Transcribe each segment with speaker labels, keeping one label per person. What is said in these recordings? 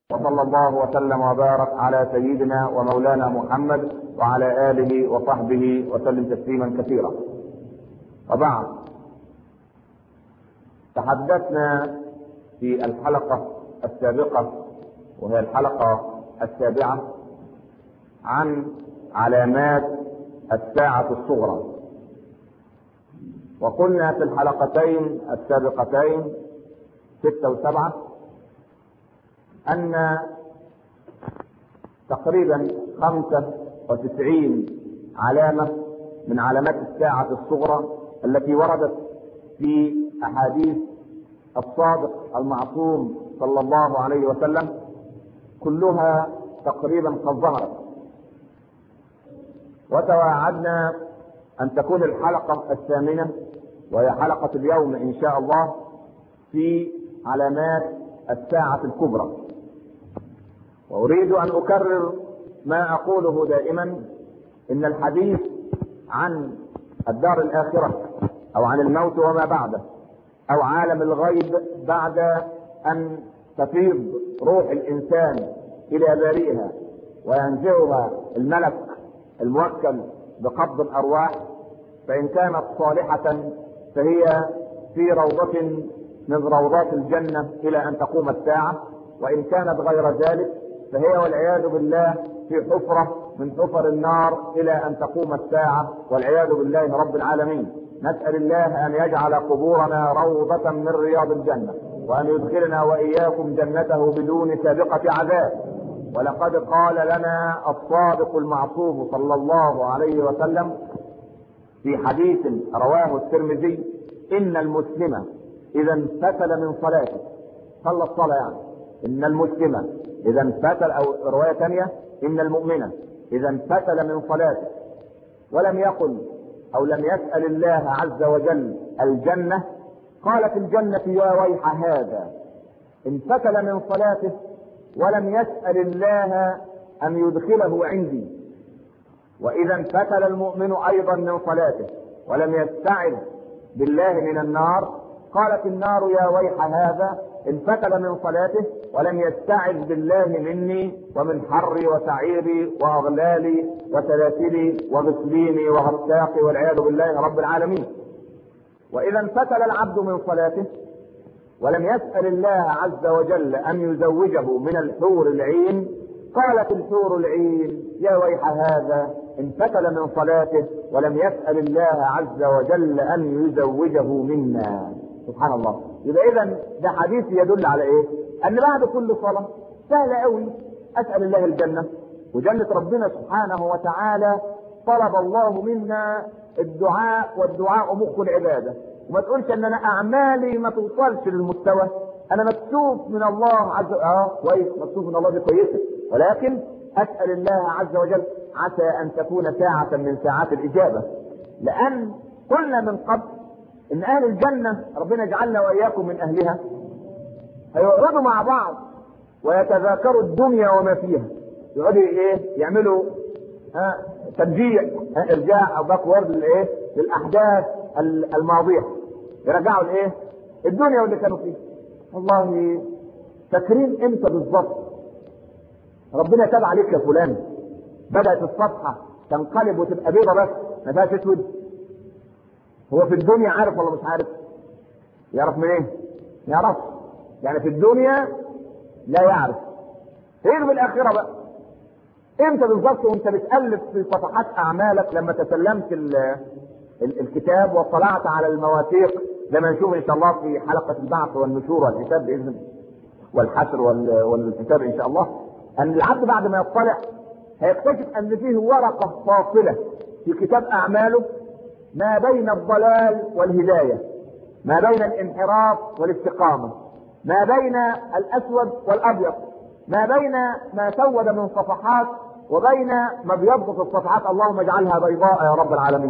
Speaker 1: وصلى الله وسلم وبارك على سيدنا ومولانا محمد وعلى اله وصحبه وسلم تسليما كثيرا. وبعد تحدثنا في الحلقه السابقه وهي الحلقه السابعه عن علامات الساعه الصغرى. وقلنا في الحلقتين السابقتين ستة وسبعة أن تقريبا خمسة وتسعين علامة من علامات الساعة الصغرى التي وردت في أحاديث الصادق المعصوم صلى الله عليه وسلم كلها تقريبا قد ظهرت وتواعدنا أن تكون الحلقة الثامنة وهي حلقة اليوم إن شاء الله في علامات الساعة الكبرى وأريد أن أكرر ما أقوله دائما إن الحديث عن الدار الآخرة أو عن الموت وما بعده أو عالم الغيب بعد أن تفيض روح الإنسان إلى بارئها وينزعها الملك الموكل بقبض الأرواح فإن كانت صالحة فهي في روضة من روضات الجنة إلى أن تقوم الساعة وإن كانت غير ذلك فهي والعياذ بالله في حفرة من حفر النار إلى أن تقوم الساعة والعياذ بالله رب العالمين نسأل الله أن يجعل قبورنا روضة من رياض الجنة وأن يدخلنا وإياكم جنته بدون سابقة عذاب ولقد قال لنا الصادق المعصوم صلى الله عليه وسلم في حديث رواه الترمذي إن المسلم إذا انفتل من صلاته صلى الصلاة يعني إن المسلم إذا انفتل أو رواية ثانية إن المؤمن إذا انفتل من صلاته ولم يقل أو لم يسأل الله عز وجل الجنة قالت الجنة يا ويح هذا انفتل من صلاته ولم يسأل الله أن يدخله عندي وإذا انفتل المؤمن أيضا من صلاته ولم يستعذ بالله من النار قالت النار يا ويح هذا انفتل من صلاته ولم يستعذ بالله مني ومن حري وسعيري واغلالي وسلاسلي وغسليني وغساقي والعياذ بالله رب العالمين واذا انفتل العبد من صلاته ولم يسال الله عز وجل ان يزوجه من الحور العين قالت الحور العين يا ويح هذا انفتل من صلاته ولم يسال الله عز وجل ان يزوجه منا سبحان الله يبقى اذا ده حديث يدل على ايه ان بعد كل صلاه سهل قوي اسال الله الجنه وجنه ربنا سبحانه وتعالى طلب الله منا الدعاء والدعاء مخ العباده وما تقولش ان انا اعمالي ما توصلش للمستوى انا مكتوب من الله عز وجل اه كويس مكتوب من الله دي كويسه ولكن اسال الله عز وجل عسى ان تكون ساعه من ساعات الاجابه لان قلنا من قبل ان اهل الجنه ربنا يجعلنا واياكم من اهلها هيقعدوا مع بعض ويتذاكروا الدنيا وما فيها يقعدوا ايه يعملوا ها ترجيع ها ارجاع او باكورد للايه للاحداث الماضيه يرجعوا الايه الدنيا واللي كانوا فيها والله فاكرين امتى بالظبط ربنا تاب عليك يا فلان بدات الصفحه تنقلب وتبقى بيضه بس ما فيهاش اسود هو في الدنيا عارف ولا مش عارف يعرف منين إيه؟ يعرف يعني في الدنيا لا يعرف غير بالاخره بقى امتى بالظبط وانت بتالف في صفحات اعمالك لما تسلمت ال ال الكتاب واطلعت على المواثيق زي ما نشوف ان شاء الله في حلقه البعث والنشور والحساب باذن والحشر والكتاب ان شاء الله ان العبد بعد ما يطلع هيكتشف ان فيه ورقه فاصله في كتاب اعماله ما بين الضلال والهدايه ما بين الانحراف والاستقامه ما بين الاسود والابيض ما بين ما سود من صفحات وبين ما ابيض في الصفحات اللهم اجعلها بيضاء يا رب العالمين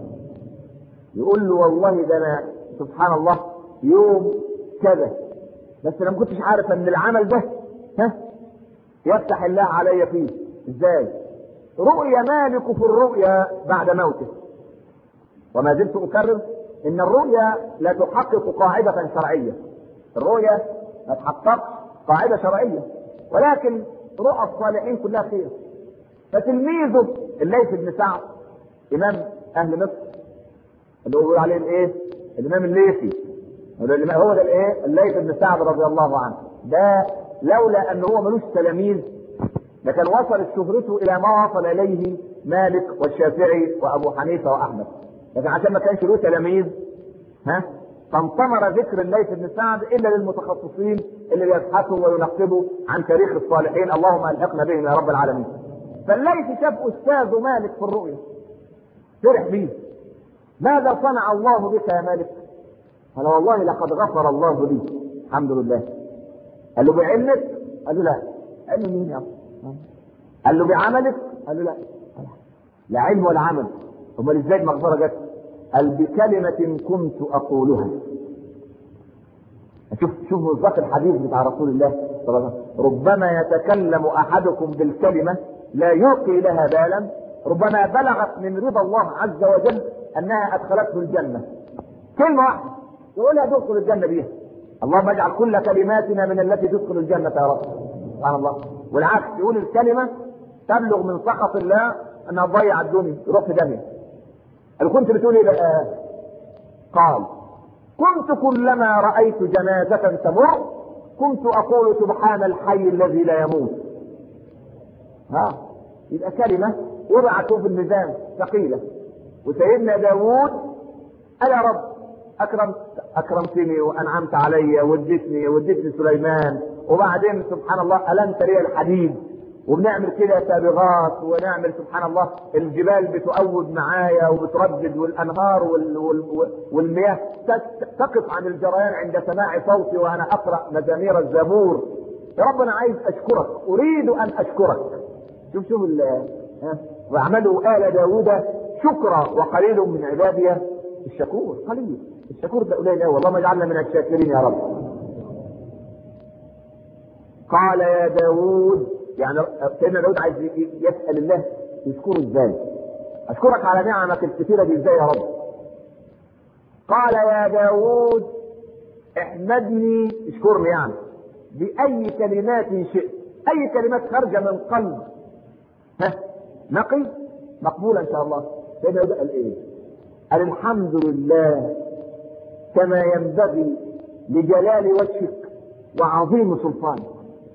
Speaker 1: يقول له والله ده انا سبحان الله يوم كذا بس انا ما كنتش عارف ان العمل ده ها يفتح الله علي فيه ازاي رؤيا مالك في الرؤيا بعد موته وما زلت اكرر ان الرؤيا لا تحقق قاعدة شرعية الرؤيا ما تحققش قاعدة شرعية ولكن رؤى الصالحين كلها خير فتلميذه الليث بن سعد امام اهل مصر اللي هو بيقول عليه الايه؟ الامام الليثي هو ده الإمام- هو ده الايه؟ الليث بن سعد رضي الله عنه ده لولا ان هو ملوش تلاميذ لكان وصلت شهرته الى ما وصل اليه مالك والشافعي وابو حنيفه واحمد لكن عشان ما كانش له تلاميذ ها فانطمر ذكر الليث بن سعد الا للمتخصصين اللي بيبحثوا وينقبوا عن تاريخ الصالحين اللهم الحقنا بهم يا رب العالمين فالليث شاف استاذه مالك في الرؤيا فرح بيه ماذا صنع الله بك يا مالك قال والله لقد غفر الله لي الحمد لله قال له بعلمك قال له لا قال له مين يا أبو؟ قال له بعملك قال له لا لا علم ولا عمل امال ازاي المغفره جت قال بكلمه كنت اقولها شوف شوف مصداق الحديث بتاع رسول الله صلى الله عليه وسلم ربما يتكلم احدكم بالكلمه لا يلقي لها بالا ربما بلغت من رضا الله عز وجل انها ادخلته الجنه كلمه واحده يقولها تدخل الجنه بيها اللهم اجعل كل كلماتنا من التي تدخل الجنه يا رب سبحان الله والعكس يقول الكلمه تبلغ من سخط الله انها تضيع الدنيا يروح في دمها اللي كنت بتقول ايه بقى قال كنت كلما رايت جنازه تمر كنت اقول سبحان الحي الذي لا يموت ها يبقى كلمه وضعت في الميزان ثقيله وسيدنا داوود قال يا رب اكرمت اكرمتني وانعمت علي وديتني وديتني سليمان وبعدين سبحان الله النت لي الحديد وبنعمل كده سابغات ونعمل سبحان الله الجبال بتؤود معايا وبتردد والانهار وال وال والمياه تت- تقف عن الجريان عند سماع صوتي وانا اقرا مزامير الزبور يا رب انا عايز اشكرك اريد ان اشكرك شوف شوف ال ها واعملوا ال داوود شكرا وقليل من عبادي الشكور قليل الشكور ده قليل قوي اللهم اجعلنا من الشاكرين يا رب قال يا داوود يعني سيدنا داوود عايز ي- يسال الله يشكره ازاي اشكرك على نعمك الكثيره دي ازاي يا رب قال يا داوود احمدني اشكرني يعني بأي كلمات شئت أي كلمات خارجة من قلب ها نقي مقبولة إن شاء الله سيدنا داود قال إيه؟ قال الحمد لله كما ينبغي لجلال وجهك وعظيم سلطانك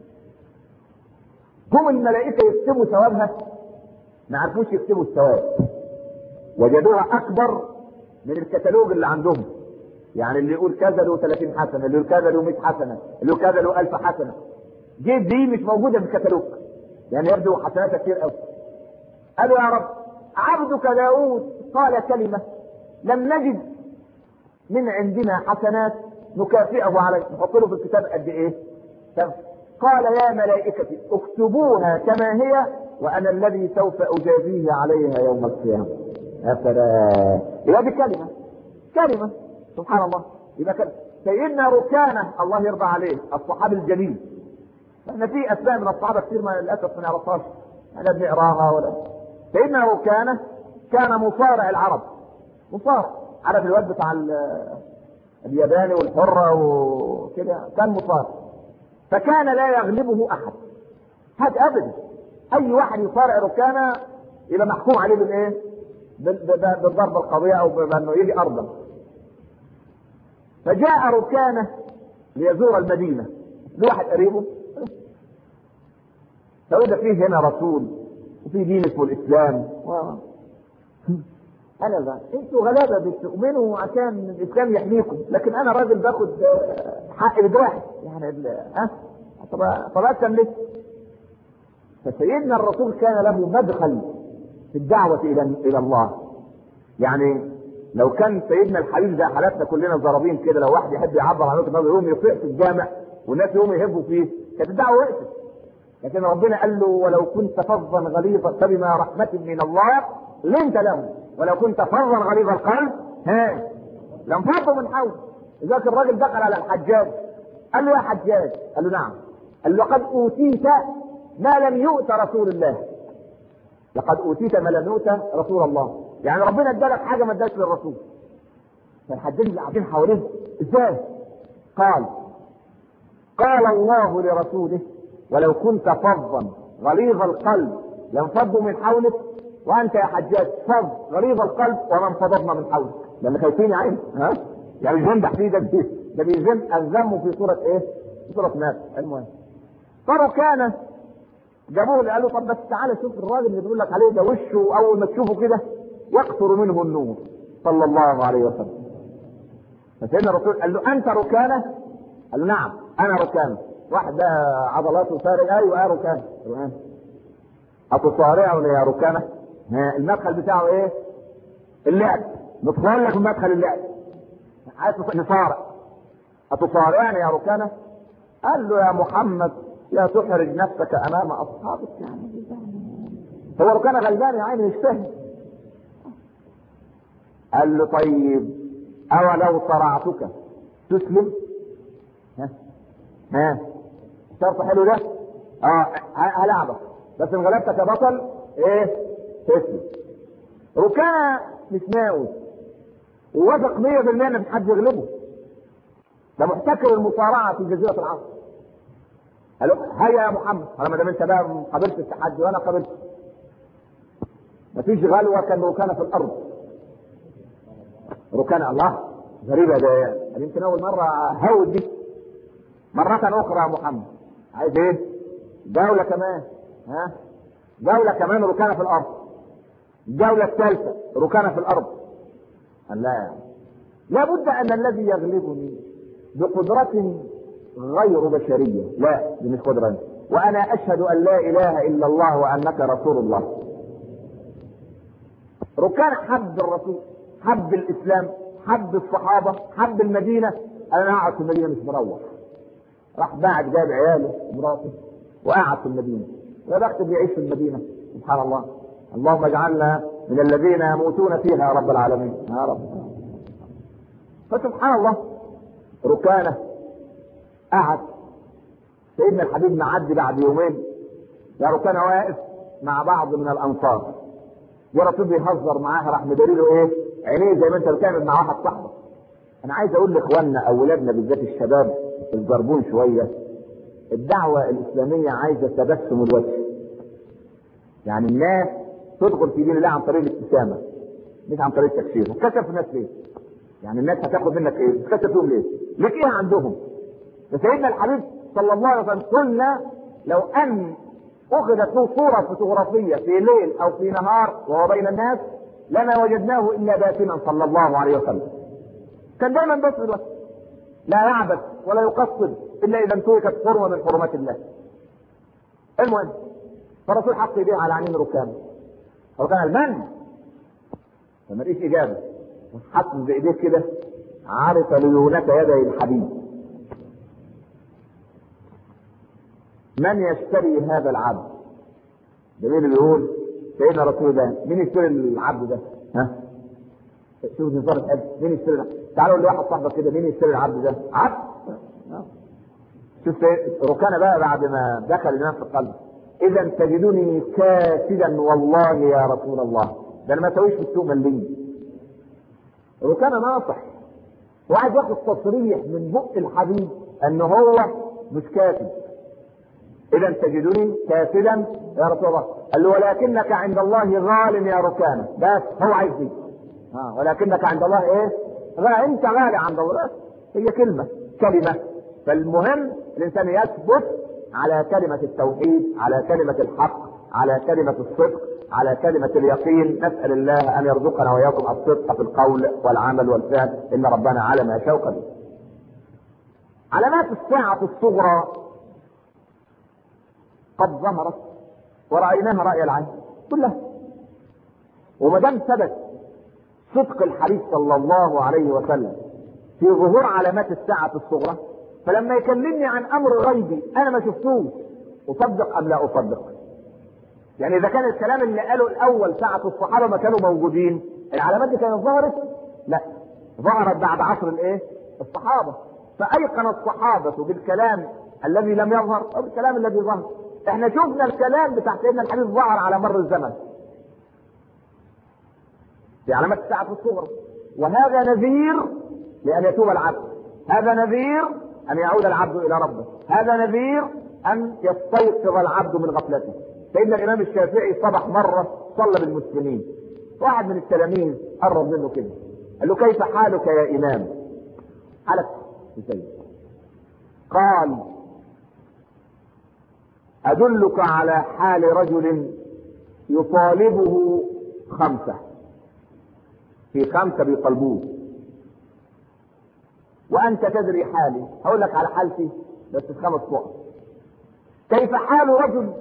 Speaker 1: هم الملائكة يكتبوا ثوابها ما عرفوش يكتبوا الثواب وجدوها أكبر من الكتالوج اللي عندهم يعني اللي يقول كذا له 30 حسنه اللي يقول كذا له 100 حسنه اللي يقول كذا له 1000 حسنه دي دي مش موجوده في الكتالوج يعني يبدو حسناتها كتير قوي قالوا يا رب عبدك داود قال كلمه لم نجد من عندنا حسنات نكافئه عليه نحط له في الكتاب قد ايه طب قال يا ملائكتي اكتبوها كما هي وانا الذي سوف اجازيه عليها يوم القيامه يا سلام يبقى دي كلمه كلمه سبحان الله يبقى كلمة. سيدنا ركانه الله يرضى عليه الصحابي الجليل احنا في اسماء من الصحابه كثير ما للاسف ما نعرفهاش احنا بنقراها ولا سيدنا ركانه كان مصارع العرب مصارع عارف الواد بتاع ال- الياباني والحره وكده كان مصارع فكان لا يغلبه احد هذا ابدا اي واحد يصارع ركانه يبقى محكوم عليه بالايه؟ بال- بال- بالضربه القضيه او بانه يجي ارضا فجاء ركانه ليزور المدينه لواحد قريبه فوجد فيه هنا رسول وفي دين اسمه الاسلام و... انا بقى انتوا غلابه بتؤمنوا عشان الاسلام يحميكم لكن انا راجل باخد آه، حق بدراعي يعني ال- ها طب طب اسلم ليه؟ فسيدنا الرسول كان له مدخل في الدعوه الى الى الله يعني لو كان سيدنا الحبيب زي حالاتنا كلنا زرابين كده لو واحد يحب يعبر عن وجهه نظره يقوم يطيع في الجامع والناس يقوموا يهبوا فيه كانت الدعوه وقفت لكن ربنا قال له ولو كنت فظا غليظا فبما رحمة من الله لنت له ولو كنت فظا غليظ القلب ها لانفضوا من حولك لذلك الراجل دخل على الحجاج قال له يا حجاج قال له نعم قال له لقد اوتيت ما لم يؤت رسول الله لقد اوتيت ما لم يؤت رسول الله يعني ربنا ادالك حاجه ما اداش للرسول فالحجاج اللي قاعدين حواليه ازاي قال قال الله لرسوله ولو كنت فظا غليظ القلب لانفضوا من حولك وانت يا حجاج فظ غليظ القلب وما انفضضنا من حولك لان خايفين يا عيني ها يعني مش بيمدح فيه ده ده بيذم الذم في صوره ايه؟ في صوره ناس المهم فركانه جابوه اللي قالوا طب بس تعالى شوف الراجل اللي بيقول لك عليه ده وشه اول ما تشوفه كده يقطر منه النور صلى الله عليه وسلم فسيدنا الرسول قال له انت ركانه؟ قال له نعم انا ركانه واحد ده عضلاته فارغ ايوه اه ركانه ركانه اتصارعني يا ركانه المدخل بتاعه ايه؟ اللعب ندخل لك من مدخل اللعب عايز نصارع اتصارعني يا ركانه؟ قال له يا محمد لا تحرج نفسك امام اصحابك يعني هو ركانه غلبان يا عيني مش فاهم قال له طيب اولو صرعتك تسلم ها ها شرط حلو ده اه هلعبك بس ان غلبتك يا بطل ايه تسلم ركانه مش ناوي ووثق 100% ان مفيش حد يغلبه ده محتكر المصارعه في جزيره العرب قال له هيا يا محمد انا ما دام انت بقى قابلت التحدي وانا قابلت مفيش غلوه كان ركانه في الارض ركانه الله غريبه ده يمكن اول مره هود دي مرة أخرى يا محمد عايز إيه؟ جولة كمان ها؟ جولة كمان ركانة في الأرض الجولة الثالثة ركانة في الأرض قال لا لابد أن الذي يغلبني بقدرة غير بشرية لا دي مش قدرة وأنا أشهد أن لا إله إلا الله وأنك رسول الله ركان حب الرسول حب الإسلام حب الصحابة حب المدينة أنا أقعد في المدينة مش مروح راح بعد جاب عياله ومراته وقعد في المدينه يا بخت بيعيش في المدينه سبحان الله اللهم اجعلنا من الذين يموتون فيها يا رب العالمين يا رب فسبحان الله ركانه قعد سيدنا الحبيب معدي بعد يومين يا ركانه واقف مع بعض من الانصار ورسول بيهزر معاها راح مداري له ايه عينيه زي ما انت بتعمل مع واحد صاحبك انا عايز اقول لاخواننا اولادنا بالذات الشباب الزربون شويه الدعوه الاسلاميه عايزه تبسم الوجه يعني الناس تدخل في دين الله عن طريق الابتسامه مش عن طريق التكشير هتكشف الناس ليه؟ يعني الناس هتاخد منك ايه؟ تكشف فيهم ليه؟ ليك ايه عندهم؟ فسيدنا الحبيب صلى الله عليه وسلم قلنا لو ان اخذت له صوره فوتوغرافيه في ليل او في نهار وهو بين الناس لما وجدناه الا باسما صلى الله عليه وسلم. كان دايما باسم الوجه. لا يعبث ولا يقصد الا اذا انتهكت حرمه من حرمات الله. المهم فالرسول حط ايديه على عينين ركان. ركان المن فما لقيش اجابه حط بايديه كده عرف ليونة يدي الحبيب. من يشتري هذا العبد؟ ده مين اللي بيقول؟ سيدنا رسول الله، مين يشتري العبد ده؟ ها؟ شوف نظام الحج، مين يشتري العبد؟ تعالوا قول لواحد صاحبك كده مين يشتري العبد ده؟ عبد؟ شوف ركانه بقى بعد ما دخل الإمام في القلب إذا تجدني كاسدا والله يا رسول الله ده أنا ما أسويش في السوق مليم ركانه ناصح وعايز ياخد تصريح من بق الحبيب أن هو مش كاسد إذا تجدني كاسدا يا رسول الله قال له ولكنك عند الله غال يا ركانه بس هو عايز دي ها ولكنك عند الله ايه؟ غالي انت غالي عند الله هي كلمه كلمه فالمهم الانسان يثبت على كلمه التوحيد على كلمه الحق على كلمه الصدق على كلمة اليقين نسأل الله أن يرزقنا وإياكم الصدق في القول والعمل والفعل إن ربنا على ما يشاء قدير. علامات الساعة الصغرى قد ظهرت ورأيناها رأي العين كلها وما دام ثبت صدق الحديث صلى الله عليه وسلم في ظهور علامات الساعة الصغرى فلما يكلمني عن أمر غيبي أنا ما شفتوش أصدق أم لا أصدق يعني إذا كان الكلام اللي قاله الأول ساعة الصحابة ما كانوا موجودين العلامات دي كانت ظهرت لا ظهرت بعد عصر الايه الصحابة فأيقن الصحابة بالكلام الذي لم يظهر أو بالكلام الذي ظهر احنا شفنا الكلام بتاع سيدنا الحبيب ظهر على مر الزمن في علامات الساعة الصغرى وهذا نذير لأن يتوب العبد هذا نذير ان يعود العبد الى ربه هذا نذير ان يستيقظ العبد من غفلته سيدنا الامام الشافعي صبح مره صلى بالمسلمين واحد من التلاميذ قرب منه كده قال له كيف حالك يا امام حالك ازاي قال ادلك على حال رجل يطالبه خمسه في خمسه بيطالبوه وانت تدري حالي هقول لك على حالتي بس في خمس نقط كيف حال رجل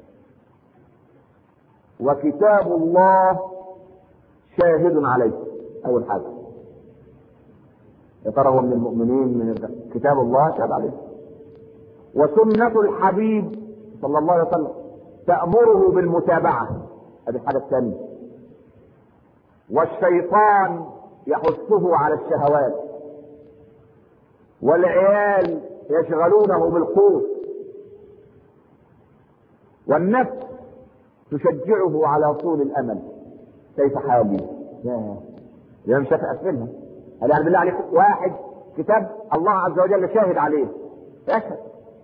Speaker 1: وكتاب الله شاهد عليه اول حاجه يا ترى هو من المؤمنين من كتاب الله شاهد عليه وسنة الحبيب صلى الله عليه وسلم تأمره بالمتابعة هذه الحاجة الثانية والشيطان يحثه على الشهوات والعيال يشغلونه بالقوت والنفس تشجعه على طول الامل كيف حالي؟ يا الامام الشافعي اسئلها قال يعني بالله عليك واحد كتاب الله عز وجل شاهد عليه يشهد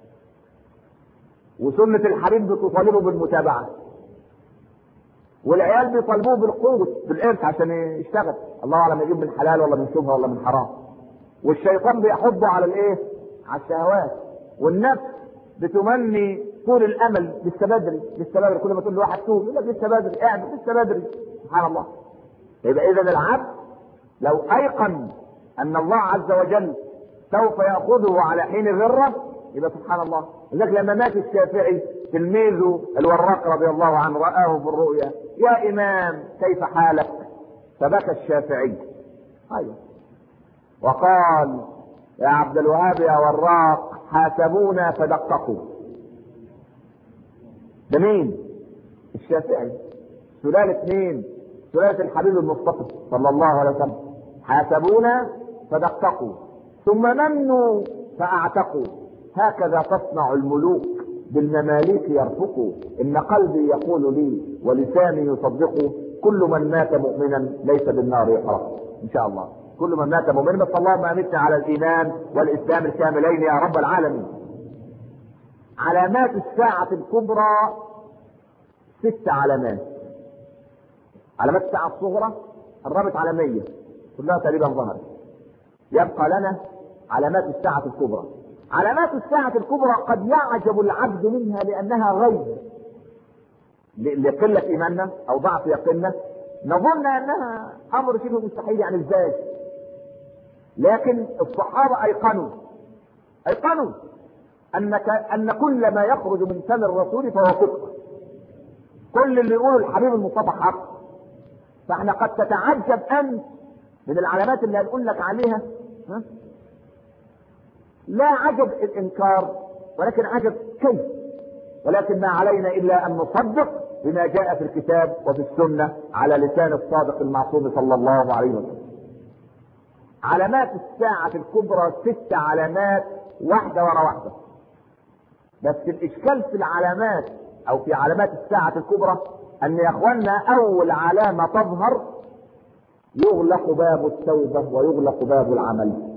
Speaker 1: وسنة الحبيب بتطالبه بالمتابعة والعيال بيطالبوه بالقوت بالإرث عشان يشتغل الله أعلم يجيب من حلال ولا من شبهة ولا من حرام والشيطان بيحضه على الايه؟ على الشهوات والنفس بتمني طول الامل لسه بدري لسه بدري كل ما تقول لواحد توب يقول لك لسه بدري اعمل لسه بدري سبحان الله يبقى اذا العبد لو ايقن ان الله عز وجل سوف ياخذه على حين الغره يبقى سبحان الله لذلك لما مات الشافعي تلميذه الوراق رضي الله عنه رآه في الرؤيا يا إمام كيف حالك فبكى الشافعي أيوه وقال يا عبد الوهاب يا وراق حاسبونا فدققوا ده مين الشافعي سلالة مين سلالة الحبيب المصطفى صلى الله عليه وسلم حاسبونا فدققوا ثم منوا فاعتقوا هكذا تصنع الملوك بالمماليك يرفقوا ان قلبي يقول لي ولساني يصدقه كل من مات مؤمنا ليس بالنار يحرق ان شاء الله كل من مات مؤمنا بس اللهم امتنا على الايمان والاسلام الكاملين يا رب العالمين علامات الساعة الكبرى ست علامات علامات الساعة الصغرى قربت على 100 كلها تقريبا ظهرت يبقى لنا علامات الساعة الكبرى علامات الساعة الكبرى قد يعجب العبد منها لأنها غيب لقلة إيماننا أو ضعف يقيننا نظن أنها أمر شبه مستحيل يعني إزاي لكن الصحابة أيقنوا أيقنوا أنك أن كل ما يخرج من فم الرسول فهو صدق كل اللي يقوله الحبيب المصطفى حق فاحنا قد تتعجب أنت من العلامات اللي هنقول لك عليها ها؟ لا عجب الانكار ولكن عجب كيف ولكن ما علينا الا ان نصدق بما جاء في الكتاب وفي السنه على لسان الصادق المعصوم صلى الله عليه وسلم علامات الساعة الكبرى ست علامات واحدة ورا واحدة بس الإشكال في العلامات أو في علامات الساعة الكبرى أن يا إخواننا أول علامة تظهر يغلق باب التوبة ويغلق باب العمل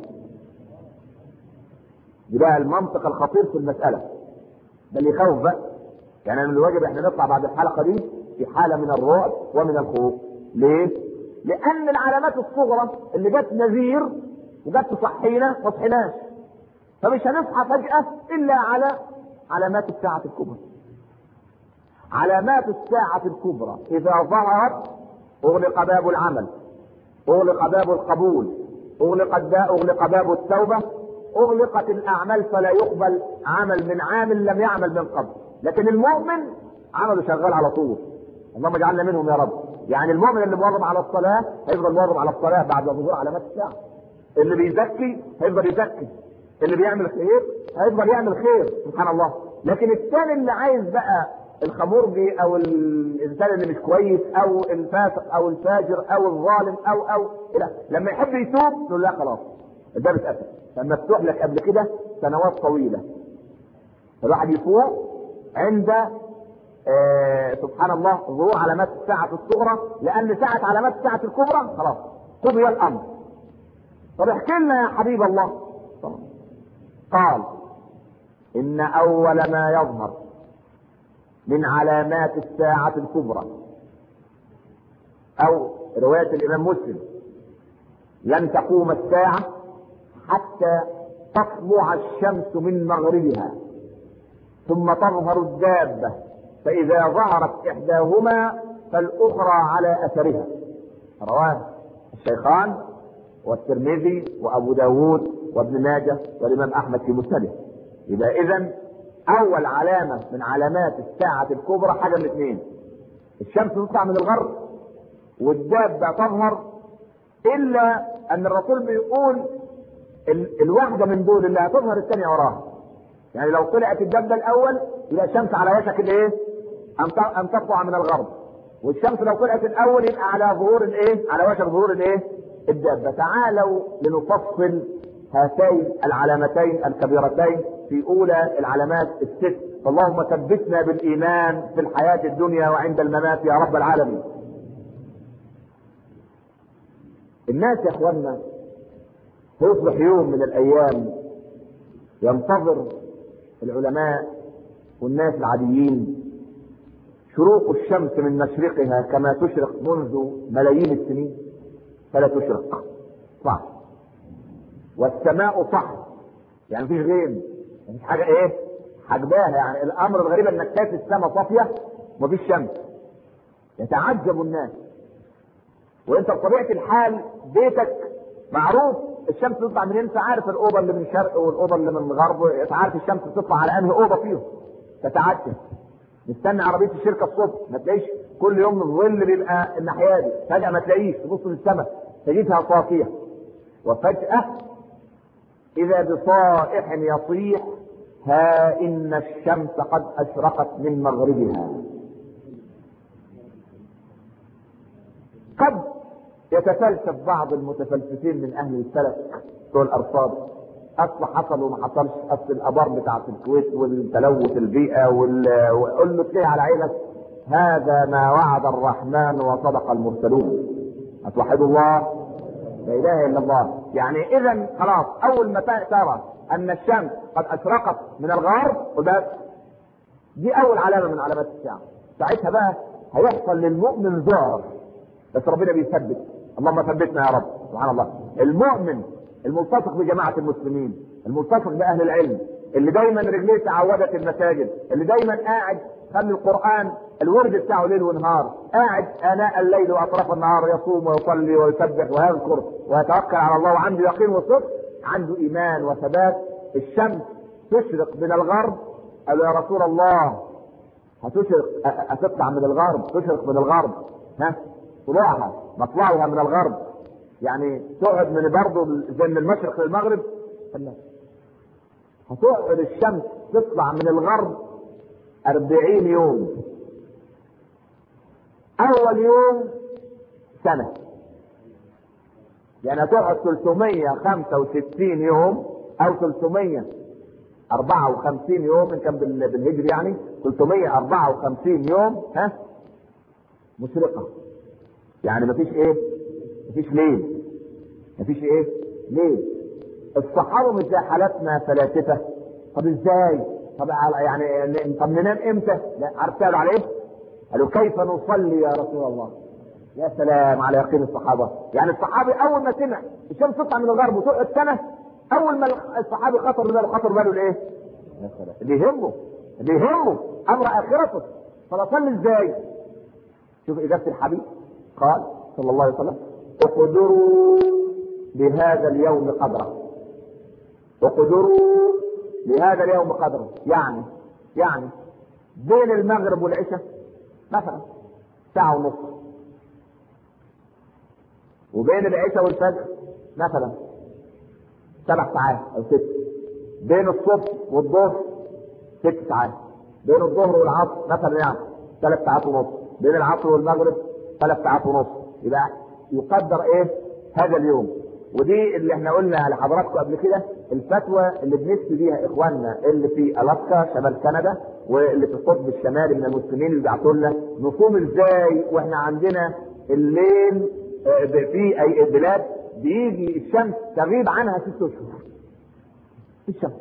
Speaker 1: دي بقى المنطق الخطير في المسألة ده اللي يخوف بقى يعني من الواجب احنا نطلع بعد الحلقة دي في حالة من الرعب ومن الخوف ليه؟ لأن العلامات الصغرى اللي جت نذير وجت تصحينا ما صحيناش فمش هنصحى فجأة إلا على علامات الساعة الكبرى علامات الساعة الكبرى إذا ظهرت أغلق باب العمل أغلق باب القبول أغلق أغلق باب التوبة اغلقت الاعمال فلا يقبل عمل من عامل لم يعمل من قبل لكن المؤمن عمله شغال على طول اللهم اجعلنا منهم يا رب يعني المؤمن اللي مواظب على الصلاه هيفضل مواظب على الصلاه بعد ظهور علامات الساعه اللي بيزكي هيفضل يزكي اللي بيعمل خير هيفضل يعمل خير سبحان الله لكن الثاني اللي عايز بقى الخمرجي او الانسان اللي مش كويس او الفاسق او الفاجر او الظالم او او لا لما يحب يتوب نقول لا خلاص الباب اتقفل كان مفتوح لك قبل كده سنوات طويله الواحد يفوق عند آه سبحان الله ظهور علامات الساعة الصغرى لأن ساعة علامات الساعة الكبرى خلاص قضي الأمر طب احكي لنا يا حبيب الله طبعا. قال ان اول ما يظهر من علامات الساعة الكبرى او رواية الامام مسلم لن تقوم الساعة حتى تطلع الشمس من مغربها ثم تظهر الدابة فإذا ظهرت إحداهما فالأخرى على أثرها رواه الشيخان والترمذي وأبو داود وابن ماجه والإمام أحمد في مسنده يبقى إذا أول علامة من علامات الساعة الكبرى حاجة من اثنين الشمس تطلع من الغرب والدابة تظهر إلا أن الرسول بيقول ال- الواحدة من دول اللي هتظهر الثانية وراها يعني لو طلعت الدبة الأول يبقى الشمس على وشك الإيه؟ أن ت- أن تطلع من الغرب والشمس لو طلعت الأول يبقى على ظهور الإيه؟ على وشك ظهور الإيه؟ الدابة تعالوا لنفصل هاتين العلامتين الكبيرتين في أولى العلامات الست اللهم ثبتنا بالإيمان في الحياة الدنيا وعند الممات يا رب العالمين الناس يا اخوانا هيصبح يوم من الايام ينتظر العلماء والناس العاديين شروق الشمس من مشرقها كما تشرق منذ ملايين السنين فلا تشرق صح والسماء صح يعني مفيش غيم مفيش حاجه ايه حجباها يعني الامر الغريب انك شايف السماء صافيه ومفيش شمس يتعجب الناس وانت بطبيعه الحال بيتك معروف الشمس تطلع منين انت عارف الاوضه اللي من الشرق والاوضه اللي من الغرب انت عارف الشمس تطلع على انهي اوضه فيهم تتعجب مستني عربيه الشركه الصبح ما تلاقيش كل يوم الظل بيبقى الناحيه دي فجاه ما تلاقيش تبص للسماء تجدها صافيه وفجاه اذا بصائح يصيح ها ان الشمس قد اشرقت من مغربها قد يتفلسف بعض المتفلسفين من اهل الفلك بتوع الارصاد اصل حصل وما حصلش اصل الابار بتاعت الكويت والتلوث البيئه وال- وقول له تلاقي على عينك هذا ما وعد الرحمن وصدق المرسلون اتوحدوا الله لا اله الا الله يعني اذا خلاص اول ما ترى ان الشمس قد اشرقت من الغرب وبس دي اول علامه من علامات الساعه ساعتها بقى هيحصل للمؤمن ذعر بس ربنا بيثبت اللهم ثبتنا يا رب سبحان الله المؤمن الملتصق بجماعة المسلمين الملتصق بأهل العلم اللي دايما رجليه تعودت المساجد اللي دايما قاعد خلي القرآن الورد بتاعه ليل ونهار قاعد آناء الليل وأطراف النهار يصوم ويصلي ويسبح ويذكر ويتوكل على الله وعنده يقين وصدق عنده إيمان وثبات الشمس تشرق من الغرب قال له يا رسول الله هتشرق أ- هتطلع من الغرب تشرق من الغرب ها طلوعها مطلعها من الغرب يعني تقعد من برضه زي من المشرق للمغرب لا هتقعد الشمس تطلع من الغرب أربعين يوم أول يوم سنة يعني هتقعد 365 يوم أو 354 يوم إن كان بال- بالهجري يعني 354 يوم ها مشرقة يعني مفيش ايه مفيش ليل مفيش ايه ليل الصحابه مش زي حالاتنا فلاسفه طب ازاي طب على- يعني طب ننام امتى لا عارف قالوا على ايه قالوا كيف نصلي يا رسول الله يا سلام على يقين الصحابه يعني الصحابي اول ما سمع الشمس تطلع من الغرب وتقعد سنه اول ما الصحابي خطر باله خطر باله الايه يا سلام اللي يهمه اللي يهمه امر اخرته طب اصلي ازاي شوف اجابه الحبيب قال صلى الله عليه وسلم اقدروا لهذا اليوم قدره اقدروا لهذا اليوم قدره يعني يعني بين المغرب والعشاء مثلا ساعة ونص وبين العشاء والفجر مثلا سبع ساعات او ست بين الصبح والظهر ست ساعات بين الظهر والعصر مثلا يعني ثلاث ساعات ونص بين العصر والمغرب ثلاث ساعات ونص يبقى يقدر ايه هذا اليوم ودي اللي احنا قلنا لحضراتكم قبل كده الفتوى اللي بنفتي بيها اخواننا اللي في الاسكا شمال كندا واللي في القطب الشمالي من المسلمين اللي بيبعتوا لنا نصوم ازاي واحنا عندنا الليل آه، في اي بلاد بيجي الشمس تغيب عنها ست اشهر الشمس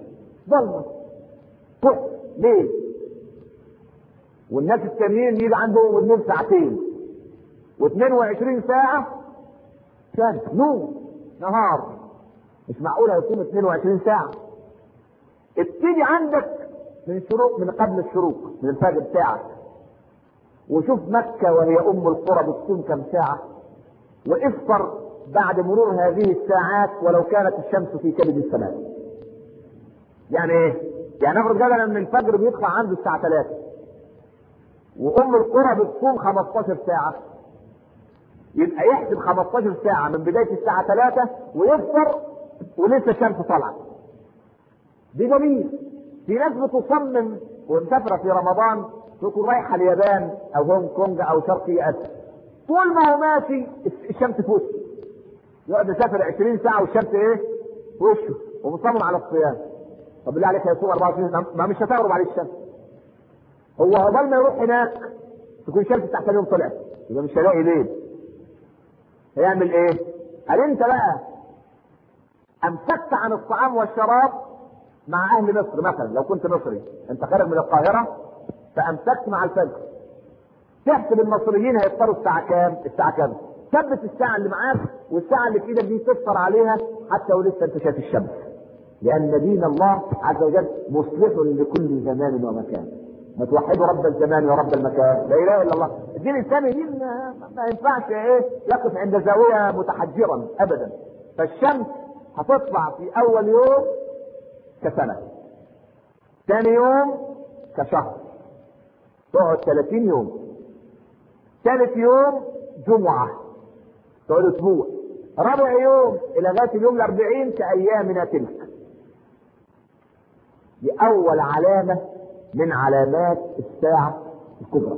Speaker 1: ظلمه كحل ليه؟ والناس التانيين يجي عندهم والنور ساعتين و22 ساعة شمس نور نهار مش معقول هيكون 22 ساعة ابتدي عندك من شروق من قبل الشروق من الفجر بتاعك وشوف مكة وهي أم القرى بتصوم كم ساعة وافطر بعد مرور هذه الساعات ولو كانت الشمس في كبد السماء. يعني ايه؟ يعني افرض مثلا ان الفجر بيطلع عنده الساعة 3 وأم القرى بتصوم 15 ساعة يبقى يحسب 15 ساعة من بداية الساعة 3 ويفطر ولسه الشمس طالعة. دي جميل. في ناس بتصمم ومسافرة في رمضان تكون رايحة اليابان أو هونج كونج أو شرقي آسيا. طول ما هو ماشي الشمس في وشه. يقعد يسافر 20 ساعة والشمس إيه؟ في وشه ومصمم على الصيام. طب بالله عليك هيصوم 24 ما مش هتغرب عليه الشمس. هو عقبال ما يروح هناك تكون الشمس تحت اليوم طلعت يبقى مش هيلاقي ليل. هيعمل ايه؟ هل انت بقى امسكت عن الطعام والشراب مع اهل مصر مثلا لو كنت مصري انت خارج من القاهره فامسكت مع الفجر تحسب المصريين هيفطروا الساعه كام؟ الساعه كام؟ ثبت الساعه اللي معاك والساعه اللي في ايدك دي تفطر عليها حتى ولسه انت شايف الشمس. لان دين الله عز وجل مصلح لكل زمان ومكان. ما توحدوا رب الزمان ورب المكان، لا اله الا الله. الدين الثاني دين ما, ما ينفعش ايه يقف عند زاويه متحجرا ابدا. فالشمس هتطلع في اول يوم كسنه. ثاني يوم كشهر. تقعد 30 يوم. ثالث يوم جمعة تقعد أسبوع رابع يوم إلى غاية اليوم الأربعين كأيامنا تلك دي أول علامة من علامات الساعة الكبرى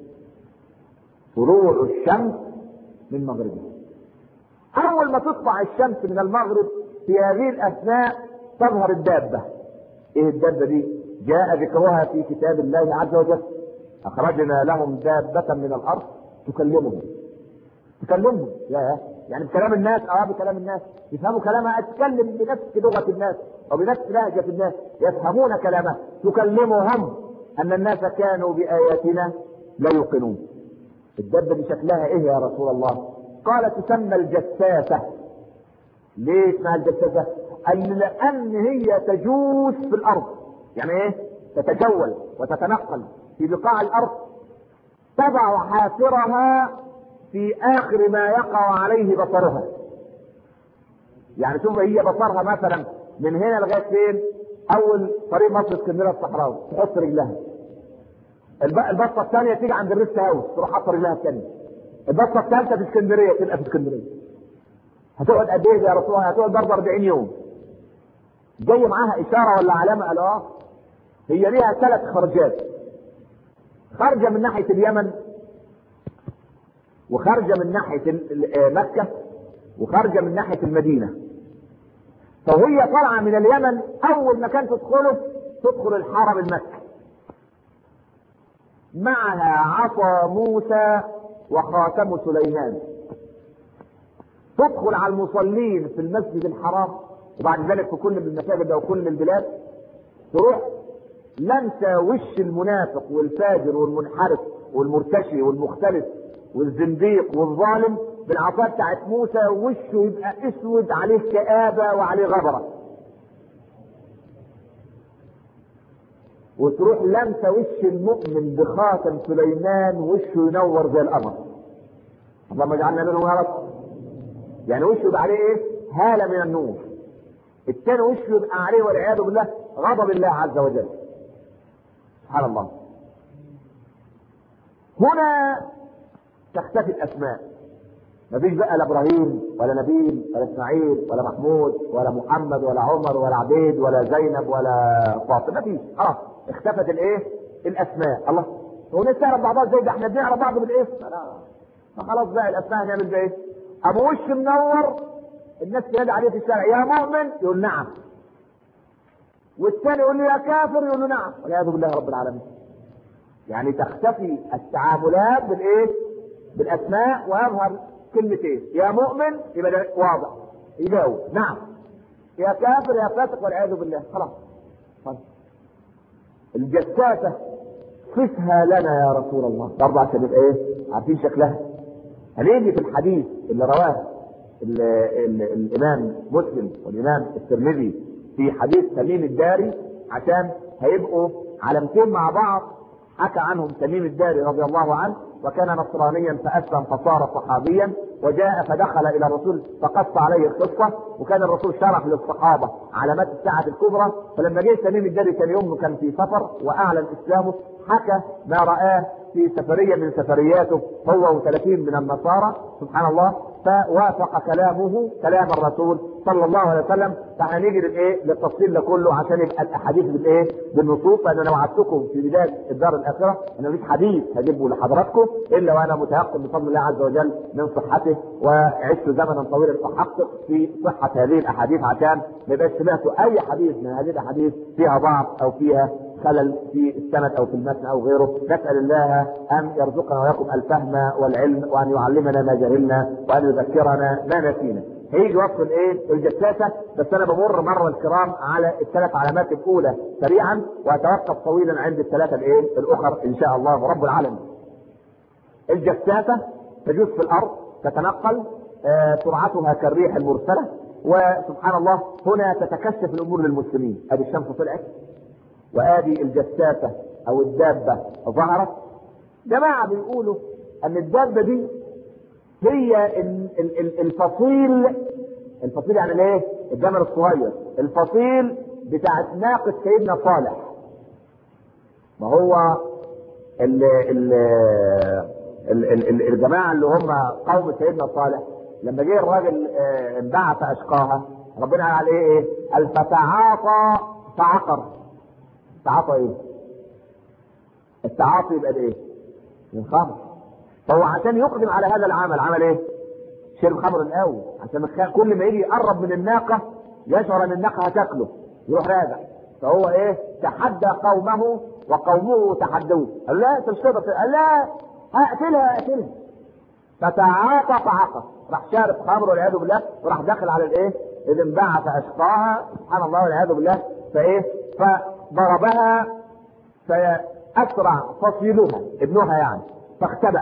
Speaker 1: طلوع الشمس من مغربها أول ما تطلع الشمس من المغرب في هذه الأثناء تظهر الدابة إيه الدابة دي؟ جاء ذكرها في كتاب الله عز وجل أخرجنا لهم دابة من الأرض تكلمهم تكلمهم يا يعني بكلام الناس اه بكلام الناس يفهموا كلامها اتكلم بنفس لغه الناس او بنفس لهجه الناس يفهمون كلامها تكلمهم ان الناس كانوا باياتنا لا يوقنون الدبه دي شكلها ايه يا رسول الله قال تسمى الجساسه ليه اسمها الجساسه قال لان هي تجوس في الارض يعني ايه تتجول وتتنقل في بقاع الارض تضع حافرها في اخر ما يقع عليه بصرها يعني شوف هي بصرها مثلا من هنا لغايه فين اول طريق مصر اسكندريه الصحراوي تحط رجلها البصه الثانيه تيجي عند الريست هاوس تروح حاطه رجلها الثانيه البصه الثالثه في اسكندريه تبقى في اسكندريه هتقعد قد ايه يا رسول الله هتقعد برضه 40 يوم جاي معاها اشاره ولا علامه قال اه هي ليها ثلاث خرجات خارجه من ناحيه اليمن وخارجه من ناحيه مكه وخارجه من ناحيه المدينه فوهي طالعه من اليمن اول مكان تدخله تدخل الحرم المكي معها عصا موسى وخاتم سليمان تدخل على المصلين في المسجد الحرام وبعد ذلك في كل من المساجد او كل البلاد تروح لمسه وش المنافق والفاجر والمنحرف والمرتشي والمختلف والزنديق والظالم بالعصا بتاعت موسى وشه يبقى اسود عليه كآبة وعليه غبرة وتروح لمسة وش المؤمن بخاتم سليمان وشه ينور زي القمر اللهم اجعلنا منهم يا رب يعني وشه يبقى عليه ايه؟ هالة من النور التاني وشه يبقى عليه والعياذ بالله غضب الله عز وجل سبحان الله هنا تختفي الاسماء مفيش بقى لا ابراهيم ولا نبيل ولا اسماعيل ولا محمود ولا محمد ولا عمر ولا عبيد ولا زينب ولا فاطمه مفيش خلاص اختفت الايه الاسماء الله هو الناس تعرف بعضها ازاي ده احنا بنعرف بعض بالاسم لا فخلاص بقى الاسماء هنعمل بيها ايه ابو وش منور الناس تنادي عليه في الشارع يا مؤمن يقول نعم والثاني يقول له يا كافر يقول له نعم والعياذ بالله رب العالمين يعني تختفي التعاملات بالايه بالاسماء ويظهر كلمتين يا مؤمن يبقى ده واضح يجاوب نعم يا كافر يا فاسق والعياذ بالله خلاص طيب الجساسة صفها لنا يا رسول الله برضه عشان يبقى ايه عارفين شكلها هنيجي في الحديث اللي رواه ال ال الامام مسلم والامام الترمذي في حديث تميم الداري عشان هيبقوا علامتين مع بعض حكى عنهم تميم الداري رضي الله عنه وكان نصرانيا فاسلم فصار صحابيا وجاء فدخل الى الرسول فقص عليه القصه وكان الرسول شرح للصحابه علامات الساعه الكبرى فلما جه تميم الداري كان يوم كان في سفر واعلن اسلامه حكى ما رآه في سفرية من سفرياته هو و30 من النصارى سبحان الله فوافق كلامه كلام الرسول صلى الله عليه وسلم فهنيجي للايه للتفصيل ده كله عشان يبقى الاحاديث بالايه بالنصوص لان انا وعدتكم في بدايه الدار الاخره ان مفيش حديث هجيبه لحضراتكم الا وانا متيقن بفضل الله عز وجل من صحته وعشت زمنا طويلا احقق في صحه هذه الاحاديث عشان ما يبقاش سمعتوا اي حديث من هذه الاحاديث فيها ضعف او فيها خلل في السند او في المتن او غيره نسال الله ان يرزقنا واياكم الفهم والعلم وان يعلمنا ما جهلنا وان يذكرنا ما نسينا هيجي وصف الايه الجساسه بس انا بمر مره الكرام على الثلاث علامات الاولى سريعا واتوقف طويلا عند الثلاثه الايه الاخر ان شاء الله رب العالمين الجساسه تجوز في الارض تتنقل آه سرعتها كالريح المرسله وسبحان الله هنا تتكشف الامور للمسلمين ادي الشمس طلعت وادي الجساسة او الدابة ظهرت جماعة بيقولوا ان الدابة دي هي الفصيل الفصيل يعني الايه الجمل الصغير الفصيل بتاع ناقة سيدنا صالح ما هو ال ال ال ال ال الجماعة اللي هم قوم سيدنا صالح لما جه الراجل انبعث اشقاها ربنا قال عليه ايه؟ قال فتعاطى فعقر التعاطى ايه؟ التعاطي يبقى ايه؟ من خمر فهو عشان يقدم على هذا العمل عمل ايه؟ شرب خمر الاول عشان كل ما يجي يقرب من الناقه يشعر ان الناقه هتاكله يروح راجع فهو ايه؟ تحدى قومه وقومه تحدوه قال لا انت مش تقدر قال لا هقتلها هقتلها فتعاطى فعقر راح شارب خمر والعياذ بالله وراح داخل على الايه؟ اذ انبعث اشقاها سبحان الله والعياذ بالله فايه؟ ف ضربها فأسرع فصيلها ابنها يعني فاختبأ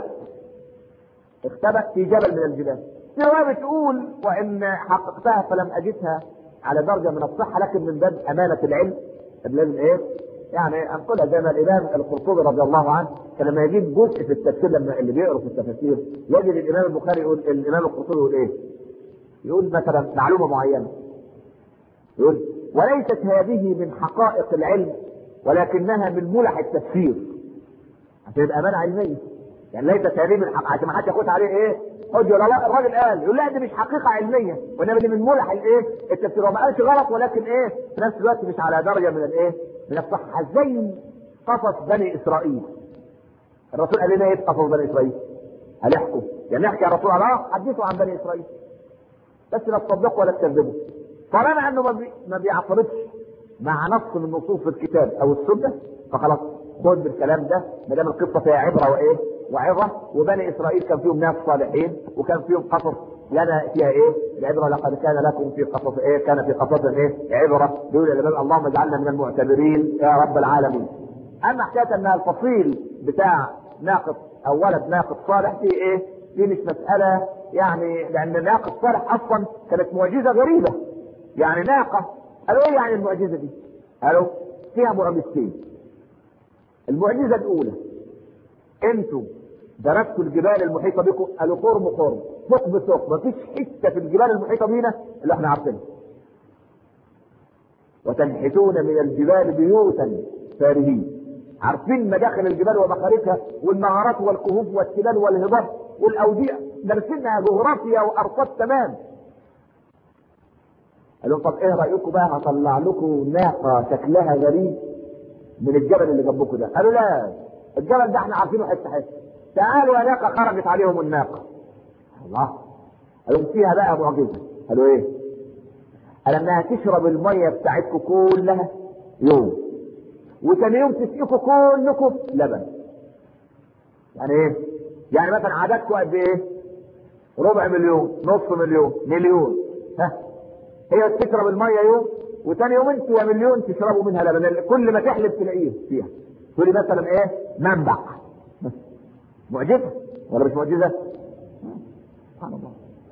Speaker 1: اختبأ في جبل من الجبال سواء بتقول وإن حققتها فلم أجدها على درجة من الصحة لكن من باب أمانة العلم لازم إيه؟ يعني أنقلها زي ما الإمام القرطبي رضي الله عنه كان لما يجيب جزء في التفسير لما اللي بيقروا في التفاسير يجد الإمام البخاري يقول الإمام القرطبي يقول إيه؟ يقول مثلا معلومة معينة يقول وليست هذه من حقائق العلم ولكنها من ملح التفسير عشان يبقى امانه علميه يعني ليست هذه من حق عشان ما حدش ياخد عليه ايه حجه ولا لا الراجل قال يقول لا دي مش حقيقه علميه وانما دي من ملح الايه التفسير وما قالش غلط ولكن ايه في نفس الوقت مش على درجه من الايه من الصحه زي قصص بني اسرائيل الرسول قال لنا ايه قصص بني اسرائيل هل يحكوا يعني نحكي يا رسول الله حدثوا عن بني اسرائيل بس لا تصدقوا ولا تكذبوا طالما انه ما, بي... ما بيعترضش مع نص من نصوص الكتاب او السنه فخلاص خد بالكلام ده ما دام القصه فيها عبره وايه؟ وعظه وبني اسرائيل كان فيهم ناس صالحين وكان فيهم قصص لنا فيها ايه؟ العبره لقد كان لكم في قصص ايه؟ كان في قصص ايه؟ عبره يقول الامام اللهم اجعلنا من المعتبرين يا رب العالمين. اما حكايه ان الفصيل بتاع ناقص او ولد ناقص صالح دي ايه؟ دي مش مساله يعني لان ناقص صالح اصلا كانت معجزه غريبه. يعني ناقه قالوا ايه يعني المعجزه دي؟ قالوا فيها معجزتين. المعجزه الاولى انتوا درستوا الجبال المحيطه بكم قالوا قرم قرم ثقب ثقب مفيش حته في الجبال المحيطه بينا اللي احنا عارفينها. وتنحتون من الجبال بيوتا فارهين. عارفين مداخل الجبال ومخارجها والنهارات والكهوف والتلال والهضاب والاودية درسنا جغرافيا وارصاد تمام قال لهم طب ايه رايكم بقى هطلع لكم ناقه شكلها غريب من الجبل اللي جنبكم ده قالوا لا الجبل ده احنا عارفينه حته حته تعالوا يا ناقه خرجت عليهم الناقه الله قالوا فيها بقى معجزه قالوا ايه قال انها تشرب الميه بتاعتكم كلها يوم وثاني يوم تسقيكم كلكم لبن يعني ايه يعني مثلا عددكم قد ايه ربع مليون نص مليون مليون ها هي تشرب الميه يوم وتاني يوم انتوا يا مليون تشربوا منها لبن كل ما تحلب تلاقيه فيها تقولي مثلا ايه منبع معجزه ولا مش معجزه؟ سبحان الله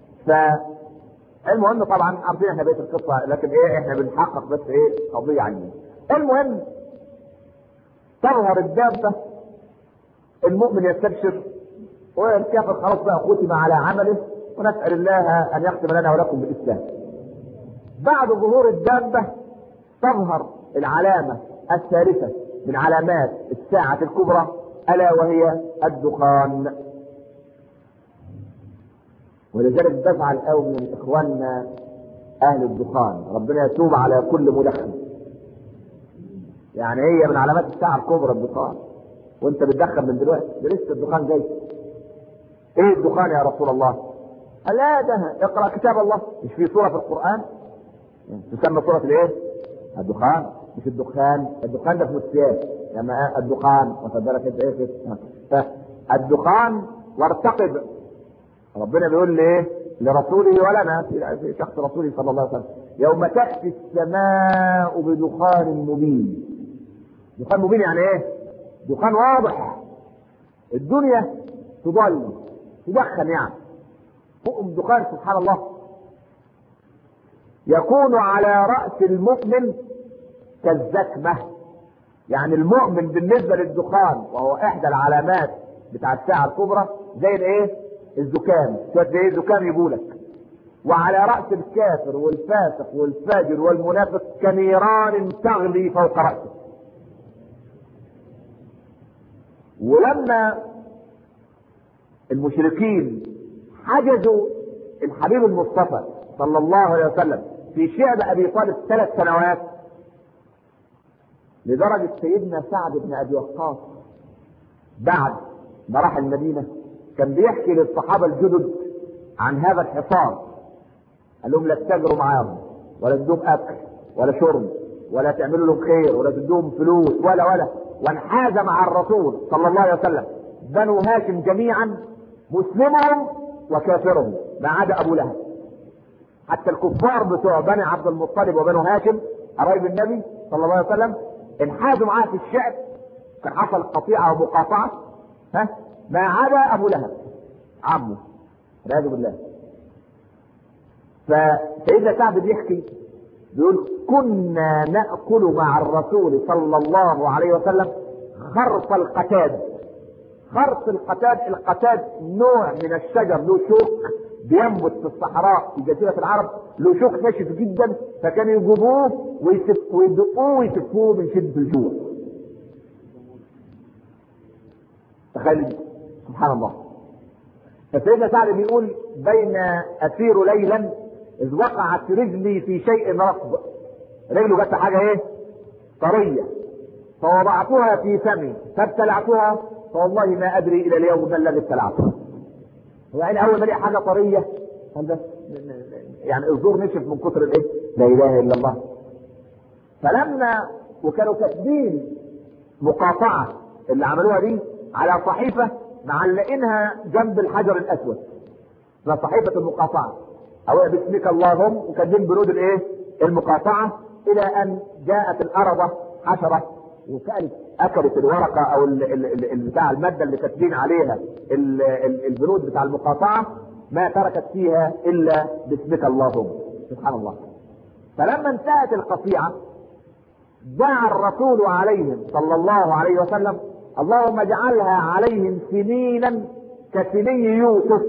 Speaker 1: فالمهم طبعا عارفين احنا بقيه القصه لكن ايه احنا بنحقق بس ايه قضيه عنها المهم تظهر الدابه المؤمن يستبشر والكافر خلاص بقى ختم على عمله ونسال الله ان يختم لنا ولكم بالاسلام بعد ظهور الدابه تظهر العلامه الثالثه من علامات الساعه الكبرى الا وهي الدخان ولذلك بزعل قوي من اخواننا اهل الدخان ربنا يتوب على كل مدخن يعني هي من علامات الساعه الكبرى الدخان وانت بتدخن من دلوقتي ده لسه الدخان جاي ايه الدخان يا رسول الله قال لا ده اقرا كتاب الله مش في سوره في القران تسمى سوره الايه الدخان مش الدخان الدخان ده في السياس لما الدخان واخد بالك انت ايه كده فالدخان وارتقب ربنا بيقول لي ايه لرسوله ولنا في شخص رسوله صلى الله عليه وسلم يوم تاتي السماء بدخان مبين دخان مبين يعني ايه دخان واضح الدنيا تضل تدخن يعني فوق الدخان سبحان الله يكون على رأس المؤمن كالزكمة يعني المؤمن بالنسبة للدخان وهو إحدى العلامات بتاع الساعة الكبرى زي الإيه؟ الزكام، شوية زي الزكام يقولك. وعلى رأس الكافر والفاسق والفاجر والمنافق كنيران تغلي فوق رأسه. ولما المشركين حجزوا الحبيب المصطفى صلى الله عليه وسلم في شعب ابي طالب ثلاث سنوات لدرجة سيدنا سعد بن ابي وقاص بعد ما راح المدينة كان بيحكي للصحابة الجدد عن هذا الحصار قال لهم لا تتاجروا معاهم ولا تدوم اكل ولا شرب ولا تعملوا لهم خير ولا تدوهم فلوس ولا ولا وانحاز مع الرسول صلى الله عليه وسلم بنو هاشم جميعا مسلمهم وكافرهم ما عدا ابو لهب حتى الكفار بتوع بني عبد المطلب وبنو هاشم قرايب النبي صلى الله عليه وسلم انحازوا معاه في الشعب كان حصل قطيعه ومقاطعه ها ما عدا ابو لهب عمه والعياذ بالله فسيدنا سعد بيحكي بيقول كنا ناكل مع الرسول صلى الله عليه وسلم خرط القتاد خرط القتاد القتاد نوع من الشجر له شوك بينبت في الصحراء في جزيرة العرب له شوك ناشف جدا فكانوا يجيبوه ويدقوه ويسفوه من شدة الجوع تخيل سبحان الله فسيدنا سعد بيقول بين اسير ليلا اذ وقعت رجلي في شيء رطب رجله جت حاجه ايه طريه فوضعتها في فمي فابتلعتها فوالله ما ادري الى اليوم ما الذي ابتلعته يعني اول ما الاقي حاجه طريه يعني الزور نشف من كتر الايه لا اله الا الله فلما وكانوا كاتبين مقاطعه اللي عملوها دي على صحيفه معلقينها جنب الحجر الاسود اسمها صحيفه المقاطعه او باسمك اللهم وكاتبين بنود الايه المقاطعه الى ان جاءت الارضه حشره وكانت اكلت الورقه او ال ال ال بتاع الماده اللي كاتبين عليها ال ال البنود بتاع المقاطعه ما تركت فيها الا باسمك اللهم سبحان الله فلما انتهت القطيعه دعا الرسول عليهم صلى الله عليه وسلم اللهم اجعلها عليهم سنينا كسني يوسف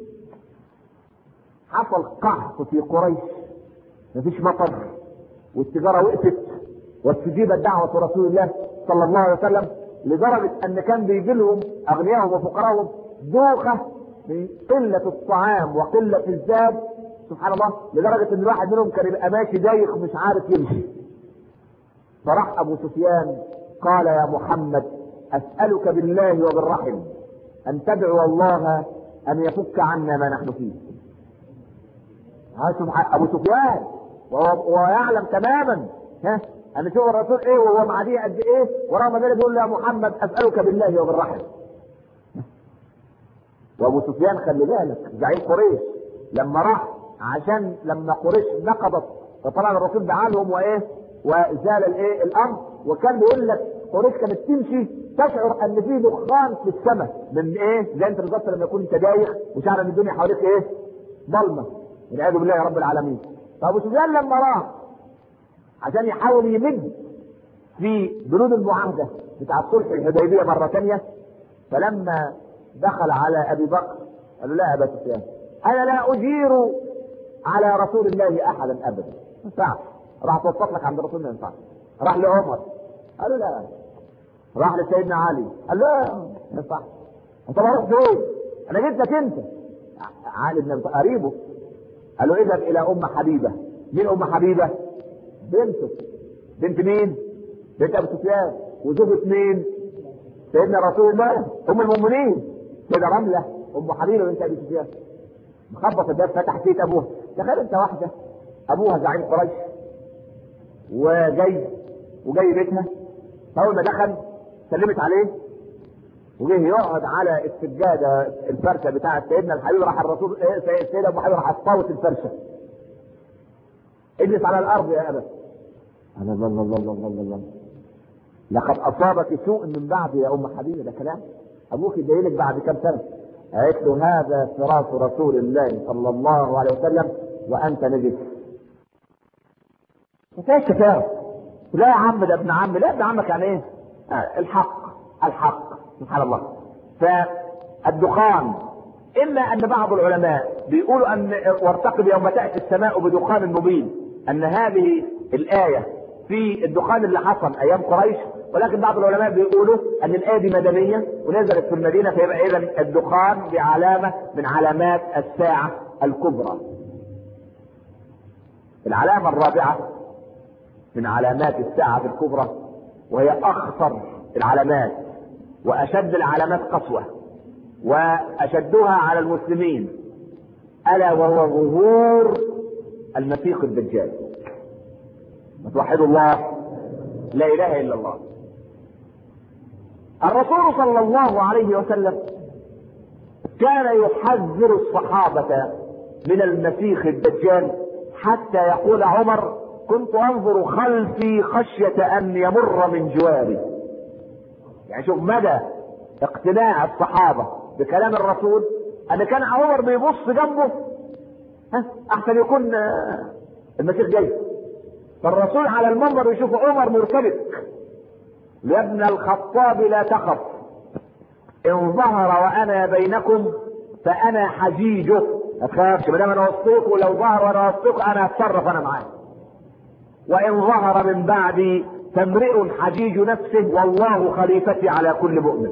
Speaker 1: حصل قحط في قريش مفيش مطر والتجاره وقفت واستجيبت دعوة رسول الله صلى الله عليه وسلم لدرجة أن كان بيجي لهم أغنياءهم وفقراءهم دوخة من قلة الطعام وقلة الزاد سبحان الله لدرجة أن الواحد منهم كان يبقى ماشي دايخ مش عارف يمشي فراح أبو سفيان قال يا محمد أسألك بالله وبالرحم أن تدعو الله أن يفك عنا ما نحن فيه أبو سفيان وهو يعلم تماما ها ان شوف الرسول ايه وهو معديه قد ايه ورغم ذلك يقول له يا محمد اسالك بالله وبالرحم وابو سفيان خلي بالك زعيم قريش لما راح عشان لما قريش نقضت فطبعا الرسول دعا لهم وايه وزال الايه الامر وكان بيقول لك قريش كانت تمشي تشعر ان في دخان في السماء من ايه زي انت بالظبط لما يكون انت دايخ وشعر ان الدنيا حواليك ايه ضلمه والعياذ بالله يا رب العالمين فابو سفيان لما راح عشان يحاول يمد في بنود المعاهده بتاع صلح الحديبيه مره ثانيه فلما دخل على ابي بكر قال له لا يا ابا سفيان انا لا اجير على رسول الله احدا ابدا ما ينفعش راح توسط لك عند الرسول ما ينفعش راح لعمر قال له لا راح لسيدنا علي قال له لا ما ينفعش انت ما رحت فين؟ انا جيت لك انت علي بن ابي قريبه قال له اذهب الى ام حبيبه مين ام حبيبه؟ بنته بنت مين؟ بنت ابو سفيان وزوجة مين؟ سيدنا رسول الله ام المؤمنين سيدة رملة ام حبيبه بنت ابي سفيان مخبط الباب فتح بيت ابوها تخيل انت واحده ابوها زعيم قريش وجاي وجاي بيتها فاول ما دخل سلمت عليه وجه يقعد على السجاده الفرشه بتاعت سيدنا الحبيب راح الرسول إيه سيدنا ابو حبيب راح اصطوت الفرشه اجلس على الارض يا ابا الله الله الله الله الله الله لقد اصابك سوء من بعد يا ام حبيبه ده كلام ابوك يدعي بعد كم سنه قالت له هذا فراش رسول الله صلى الله عليه وسلم وانت نجس فايش كفايه لا يا عم ده ابن عم لا ابن عمك يعني ايه آه الحق الحق سبحان الله فالدخان اما ان بعض العلماء بيقولوا ان وارتقب يوم تاتي السماء بدخان مبين ان هذه الايه في الدخان اللي حصل ايام قريش ولكن بعض العلماء بيقولوا ان الايه دي مدنيه ونزلت في المدينه فيبقى اذا الدخان بعلامه من علامات الساعه الكبرى. العلامه الرابعه من علامات الساعه الكبرى وهي اخطر العلامات واشد العلامات قسوه واشدها على المسلمين الا وهو ظهور المسيح الدجال. توحدوا الله لا اله الا الله الرسول صلى الله عليه وسلم كان يحذر الصحابة من المسيح الدجال حتى يقول عمر كنت انظر خلفي خشية ان يمر من جواري يعني شوف مدى اقتناع الصحابة بكلام الرسول ان كان عمر بيبص جنبه ها احسن يكون المسيح جاي فالرسول على المنبر يشوف عمر مرتبك يا ابن الخطاب لا تخف ان ظهر وانا بينكم فانا حجيجه ما تخافش ما دام انا وسطيكم ولو ظهر وانا وسطيكم انا هتصرف انا معاه وان ظهر من بعدي فامرئ حجيج نفسه والله خليفتي على كل مؤمن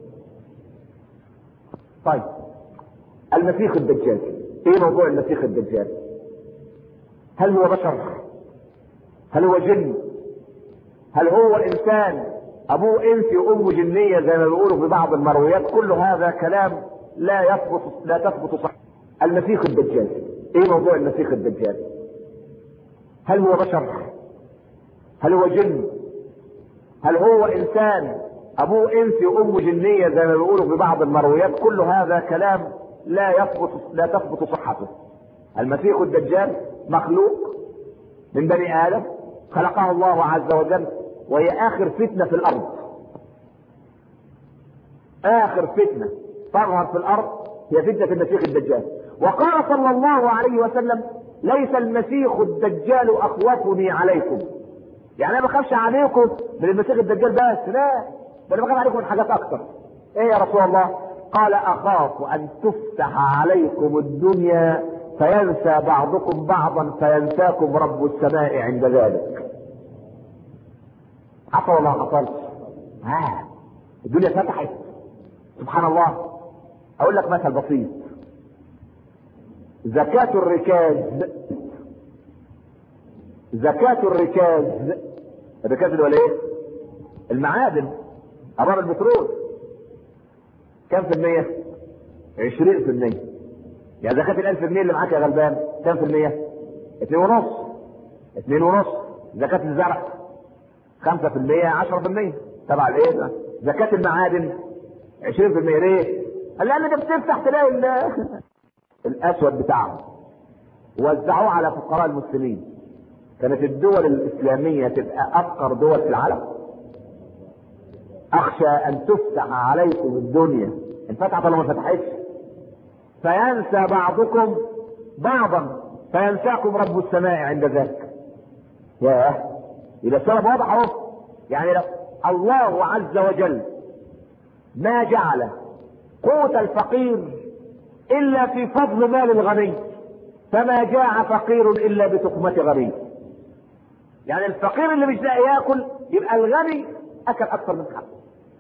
Speaker 1: طيب المسيح الدجال ايه موضوع المسيح الدجال هل هو بشر هل هو جن هل هو انسان ابوه انسي وامه جنيه زي ما بيقولوا في بعض المرويات كل هذا كلام لا يثبت لا تثبت صح المسيح الدجال ايه موضوع المسيح الدجال هل هو بشر هل هو جن هل هو انسان ابوه انسي وامه جنيه زي ما بيقولوا في بعض المرويات كل هذا كلام لا يثبت لا تثبت صحته المسيح الدجال مخلوق من بني ادم خلقه الله عز وجل وهي اخر فتنه في الارض اخر فتنه تظهر في الارض هي فتنه المسيح الدجال وقال صلى الله عليه وسلم ليس المسيح الدجال اخوفني عليكم يعني انا ما بخافش عليكم من المسيح الدجال بس لا ده انا بخاف عليكم من حاجات اكتر ايه يا رسول الله قال اخاف ان تفتح عليكم الدنيا فينسى بعضكم بعضا فينساكم رب السماء عند ذلك حصل ولا ما حصلش آه. الدنيا فتحت سبحان الله اقول لك مثل بسيط زكاة الركاز زكاة الركاز الركاز اللي هو ايه؟ المعادن أمام البترول كم في المية؟ عشرين في المية يعني زكاة الألف جنيه اللي معاك يا غلبان كم في المية؟ اتنين ونص اتنين ونص زكاة الزرع خمسة في المية عشرة في المية تبع الايه؟ زكاة المعادن عشرين في المية ليه؟ قال لأن انت بتفتح تلاقي الاسود بتاعهم وزعوه على فقراء المسلمين كانت الدول الاسلاميه تبقى افقر دول في العالم اخشى ان تفتح عليكم الدنيا انفتحت ولا ما فتحتش فينسى بعضكم بعضا فينساكم رب السماء عند ذلك ياه يبقى السبب واضح اهو يعني لو الله عز وجل ما جعل قوت الفقير الا في فضل مال الغني فما جاع فقير الا بتقمة غني يعني الفقير اللي مش لاقي ياكل يبقى الغني اكل اكثر من حقه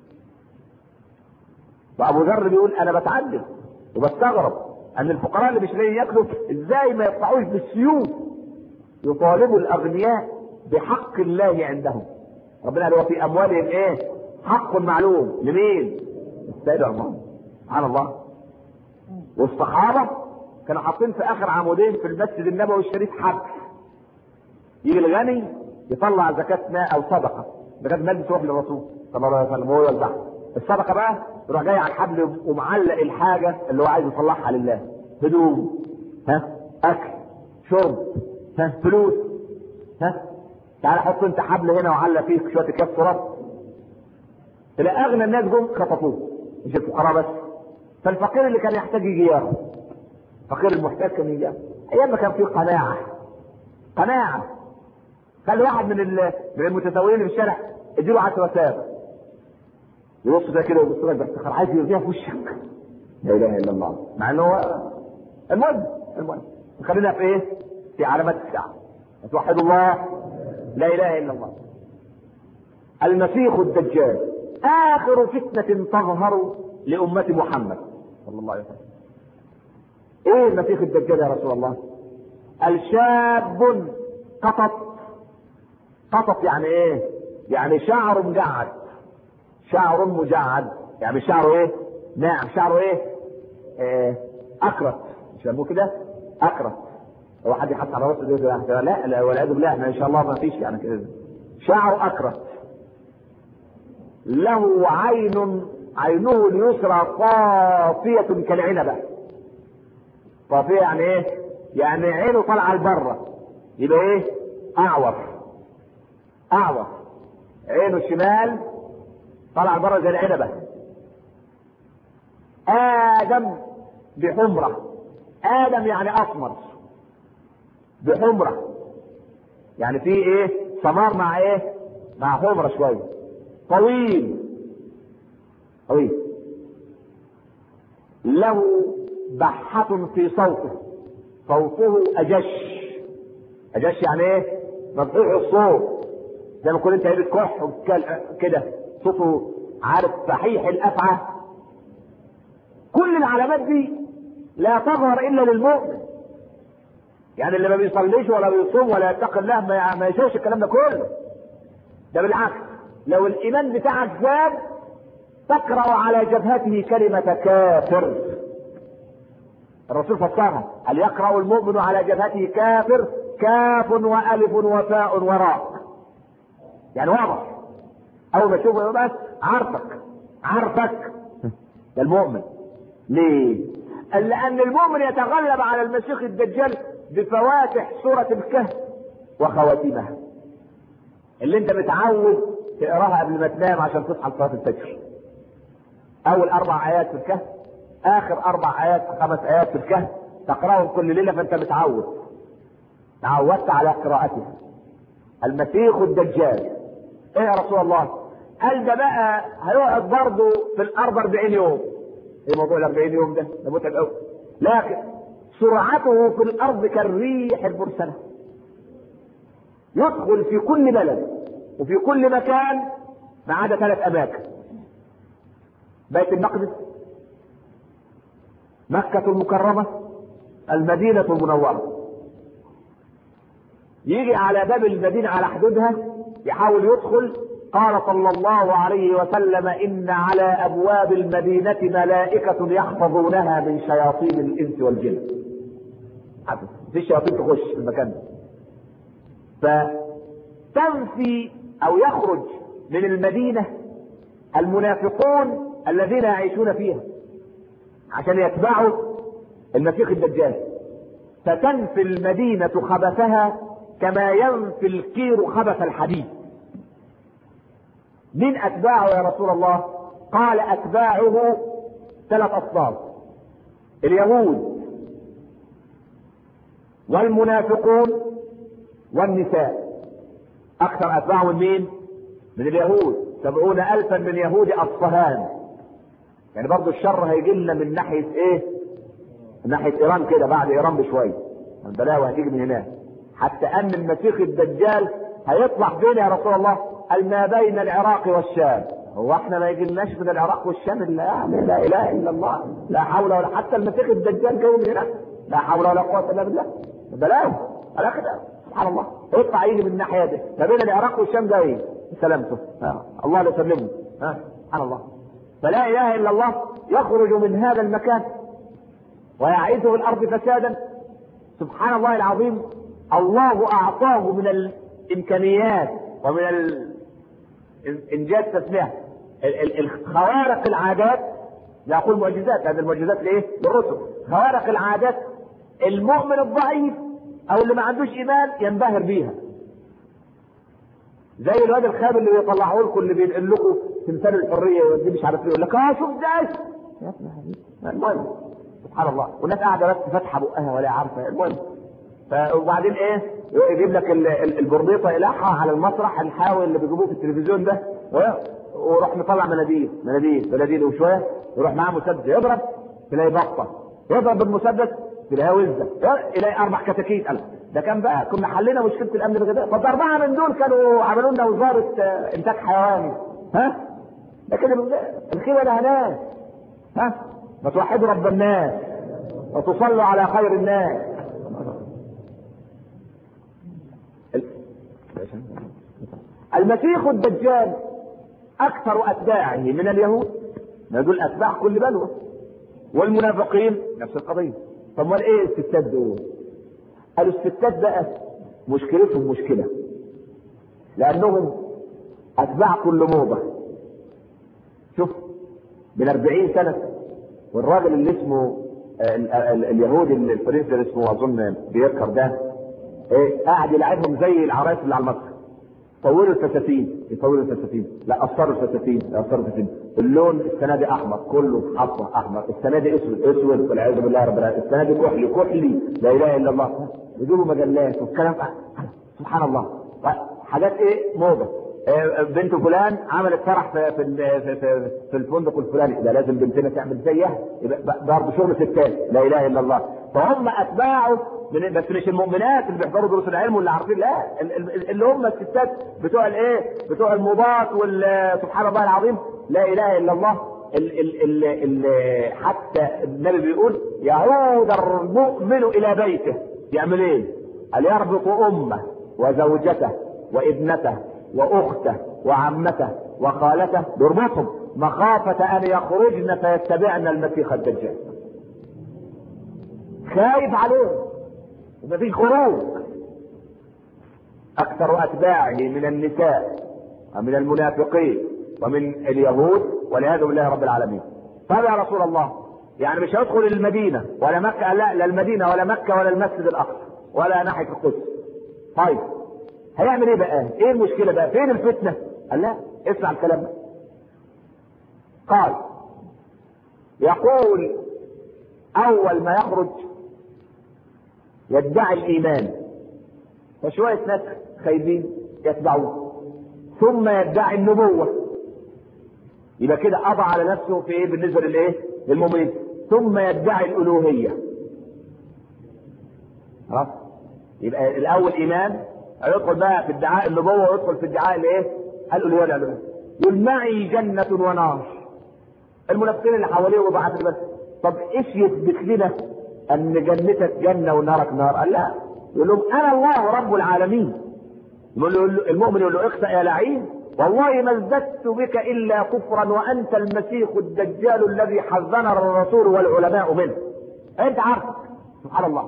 Speaker 1: وابو ذر بيقول انا بتعجب وبستغرب ان الفقراء اللي مش لاقيين ياكلوا ازاي ما يطلعوش بالسيوف يطالبوا الاغنياء بحق الله عندهم ربنا قال وفي اموالهم ايه حق معلوم لمين السيد عمر سبحان الله والصحابه كانوا حاطين في اخر عمودين في المسجد النبوي الشريف حبل يجي الغني يطلع زكاة ماء او صدقة زكاة مال تروح للرسول صلى الله عليه وسلم وهو يوزعها الصدقة بقى يروح جاي على الحبل ومعلق الحاجة اللي هو عايز يطلعها لله هدوم ها اكل شرب ها فلوس ها تعالى حط انت حبل هنا وعلق فيه شوية اكياس تراب تلاقي اغنى الناس جم خطفوه مش الفقراء بس فالفقير اللي كان يحتاج يجي ياخد الفقير المحتاج كان يجي ياخد ايام ما كان في قناعة قناعة خلي واحد من من المتسولين اللي في الشارع اديله 10 سابع يبص ده كده ويبص لك بافتخار عايز يرضيها في وشك لا اله الا الله مع انه هو المهم المهم خلينا في ايه؟ في علامات الساعه توحدوا الله لا اله الا الله المسيح الدجال اخر فتنه تظهر لامه محمد صلى الله عليه وسلم ايه المسيح الدجال يا رسول الله الشاب قطط قطط يعني ايه يعني شعر مجعد شعر مجعد يعني شعره ايه ناعم شعره ايه, إيه؟ اكرت يسموه كده اكرت هو حد يحط على راسه ده لا لا والعياذ بالله احنا ان شاء الله ما فيش يعني كده شعره اكرت له عين عينه اليسرى طافية كالعنبة طافية يعني ايه يعني عينه طالعة لبره يبقى ايه اعور اعور عينه الشمال طلع بره زي العنبة ادم بحمرة ادم يعني اسمر بحمرة يعني في ايه سمار مع ايه مع حمرة شوية طويل طويل له بحة في صوته صوته اجش اجش يعني ايه مفتوح الصوت زي ما كنت انت ايه بتكح كده صوته عارف صحيح الافعى كل العلامات دي لا تظهر الا للمؤمن يعني اللي ما بيصليش ولا بيصوم ولا يتقي الله ما, ما يشوفش الكلام ده كله ده بالعكس لو الايمان بتاعك زاد تقرا على جبهته كلمه كافر الرسول فسرها هل يقرا المؤمن على جبهته كافر كاف والف وفاء وراء يعني واضح اول ما تشوفه بس عارفك عارفك ده المؤمن ليه لان المؤمن يتغلب على المسيح الدجال بفواتح سورة الكهف وخواتيمها اللي انت متعود تقراها قبل ما تنام عشان تصحى لصلاة الفجر اول اربع ايات في الكهف اخر اربع ايات خمس ايات في الكهف تقراهم كل ليله فانت متعود تعودت على قراءتها المسيح الدجال ايه يا رسول الله قال ده بقى هيقعد برضه في الارض 40 يوم ايه موضوع ال 40 يوم ده ده متعب قوي لكن سرعته في الارض كالريح المرسله يدخل في كل بلد وفي كل مكان ما عدا ثلاث اماكن بيت المقدس مكة المكرمة المدينة المنورة يجي على باب المدينة على حدودها يحاول يدخل قال صلى الله عليه وسلم إن على أبواب المدينة ملائكة يحفظونها من شياطين الإنس والجن في شياطين تخش في المكان ده فتنفي أو يخرج من المدينة المنافقون الذين يعيشون فيها عشان يتبعوا المسيح الدجال فتنفي المدينة خبثها كما ينفي الكير خبث الحديد من اتباعه يا رسول الله قال اتباعه ثلاث اصناف اليهود والمنافقون والنساء اكثر اتباعه من مين من اليهود سبعون الفا من يهود اصفهان يعني برضو الشر هيجي لنا من ناحيه ايه من ناحيه ايران كده بعد ايران بشويه البلاوه هتيجي من هناك حتى ان المسيح الدجال هيطلع فين يا رسول الله قال ما بين العراق والشام هو احنا ما يجيلناش من العراق والشام الا يعني لا اله الا الله لا حول ولا حتى المسيح الدجال جاي من هناك لا حول ولا قوه الا بالله بلاوي على كده سبحان الله يطلع يجي من الناحيه دي ما بين العراق والشام ده ايه سلامته آه. الله لا يسلمه آه. سبحان الله فلا اله الا الله يخرج من هذا المكان ويعيث في الارض فسادا سبحان الله العظيم الله اعطاه من الامكانيات ومن انجاز تسميه الخوارق العادات لا اقول معجزات هذه المعجزات لايه؟ للرسل خوارق العادات المؤمن الضعيف او اللي ما عندوش ايمان ينبهر بيها زي الواد الخاب اللي بيطلعوه لكم اللي بينقل لكم تمثال الحريه يوديه مش عارف ايه يقول لك اه شوف ده يا ابن حبيبي المهم سبحان الله والناس قاعده بس فاتحه بقها ولا عارفه المهم وبعدين ايه يجيب لك البربيطه يلحها على المسرح الحاوي اللي بيجيبوه في التلفزيون ده ويروح مطلع مناديل مناديل مناديل وشويه يروح معاه مسدس يضرب تلاقي بطه يضرب بالمسدس تلاقيها وزه يلاقي اربع كتاكيت قال ده كان بقى كنا حلينا مشكله الامن الغذائي طب اربعه من دول كانوا عملوا لنا وزاره انتاج حيواني ها لكن الخيبه ده هناك ها ما توحدوا رب الناس وتصلوا على خير الناس المسيح الدجال اكثر اتباعه من اليهود ما دول اتباع كل بلوه والمنافقين نفس القضيه طب امال ايه الستات دول قالوا الستات بقى مشكلتهم مشكله لانهم اتباع كل موضه شوف من 40 سنه والراجل اللي اسمه اليهودي الفرنسي اللي اسمه اظن بيركر ده ايه قاعد يلعبهم زي العرايس اللي على المسرح طولوا الفساتين يطولوا الفساتين لا قصروا الفساتين لا قصروا الفساتين اللون السنه دي احمر كله حصى احمر السنه دي اسود اسود والعياذ بالله رب العالمين السنه دي كحلي كحلي لا اله الا الله يجيبوا مجلات والكلام سبحان الله حاجات ايه موضه بنت فلان عملت فرح في في في, في, في الفندق الفلاني ده لازم بنتنا تعمل زيها يبقى ضرب شغل ستات لا اله الا الله فهم اتباعه من بس مش المؤمنات اللي بيحضروا دروس العلم واللي عارفين لا اللي هم الستات بتوع الايه بتوع الموضات سبحان الله العظيم لا اله الا الله ال ال ال ال حتى النبي بيقول يعود المؤمن الى بيته يعمل ايه؟ قال يربط امه وزوجته وابنته واخته وعمته وخالته يربطهم مخافة ان يخرجن فيتبعن المسيح الدجال خايف عليهم ومفيش خروج اكثر اتباعه من النساء ومن المنافقين ومن اليهود والعياذ بالله رب العالمين طب يا رسول الله يعني مش هيدخل المدينه ولا مكه لا لا المدينه ولا مكه ولا المسجد الاقصى ولا ناحيه القدس طيب هيعمل ايه بقى؟ ايه المشكله بقى؟ فين الفتنه؟ قال لا اسمع الكلام ده. قال يقول اول ما يخرج يدعي الايمان فشويه ناس خايبين يتبعوه ثم يدعي النبوه يبقى كده قضى على نفسه في ايه بالنسبه للايه؟ للمؤمنين ثم يدعي الالوهيه خلاص يبقى الاول ايمان هيدخل بقى في ادعاء النبوه ويدخل في ادعاء الايه؟ الالوهيه العلويه. يقول معي جنه ونار. المنافقين اللي حواليه وبعد بس طب ايش يثبت لنا ان جنتك جنه ونارك نار؟ قال لا يقول لهم انا الله رب العالمين. يقول له المؤمن يقول له اخسأ يا لعين والله ما ازددت بك الا كفرا وانت المسيح الدجال الذي حذرنا الرسول والعلماء منه. انت عارف سبحان الله.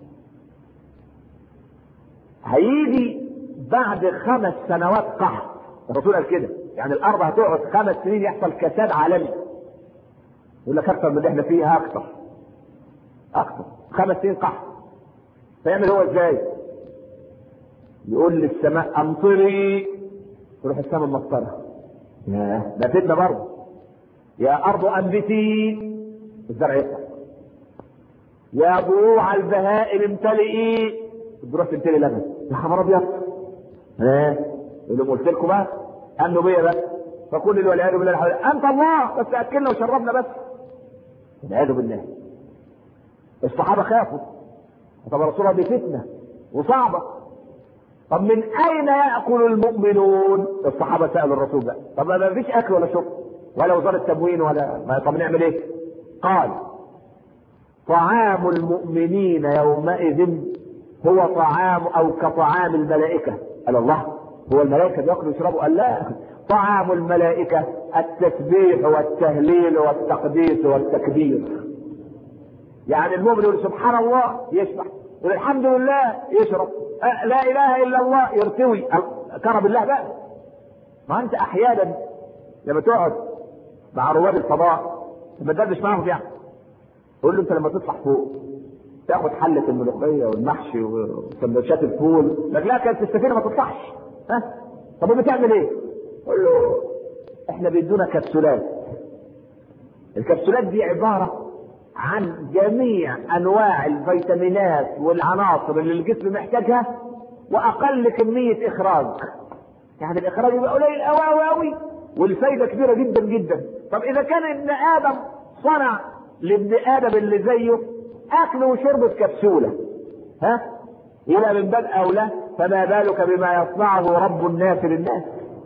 Speaker 1: هيجي بعد خمس سنوات قحط الرسول قال كده يعني الارض هتقعد خمس سنين يحصل كساد عالمي يقول لك اكثر من اللي احنا فيها اكثر اكثر خمس سنين قحط فيعمل هو ازاي يقول للسماء امطري تروح السماء ممطره ياه ده فتنه برضه يا ارض انبتي الزرع يطلع يا ضروع البهائم امتلئي تروح تمتلي لبن يا خبر ابيض ايه يقول لهم قلت لكم بقى امنوا بيا بس فكل اللي والعياذ بالله الحول. انت الله بس اكلنا وشربنا بس والعياذ بالله الصحابه خافوا طب يا رسول الله دي فتنه وصعبه طب من اين ياكل المؤمنون الصحابه سالوا الرسول بقى طب ما فيش اكل ولا شرب ولا وزاره تموين ولا ما طب نعمل ايه قال طعام المؤمنين يومئذ هو طعام او كطعام الملائكه قال الله هو الملائكه بياكلوا ويشربوا قال لا طعام الملائكه التسبيح والتهليل والتقديس والتكبير يعني المؤمن يقول سبحان الله يشبع يقول الحمد لله يشرب أه لا اله الا الله يرتوي كرم بالله بقى ما انت احيانا لما تقعد مع رواد الفضاء لما تدردش معاهم يعني قول له انت لما تطلع فوق تاخد حلة الملوخية والمحشي وسندوتشات الفول لك لا كانت السفينة ما تطلعش ها طب بتعمل ايه؟ قول له احنا بيدونا كبسولات الكبسولات دي عبارة عن جميع انواع الفيتامينات والعناصر اللي الجسم محتاجها واقل كمية اخراج يعني الاخراج يبقى قليل قوي قوي قوي والفايدة كبيرة جدا جدا طب اذا كان ابن ادم صنع لابن ادم اللي زيه اكل وشرب في كبسولة ها يبقى من باب اولى فما بالك بما يصنعه رب الناس للناس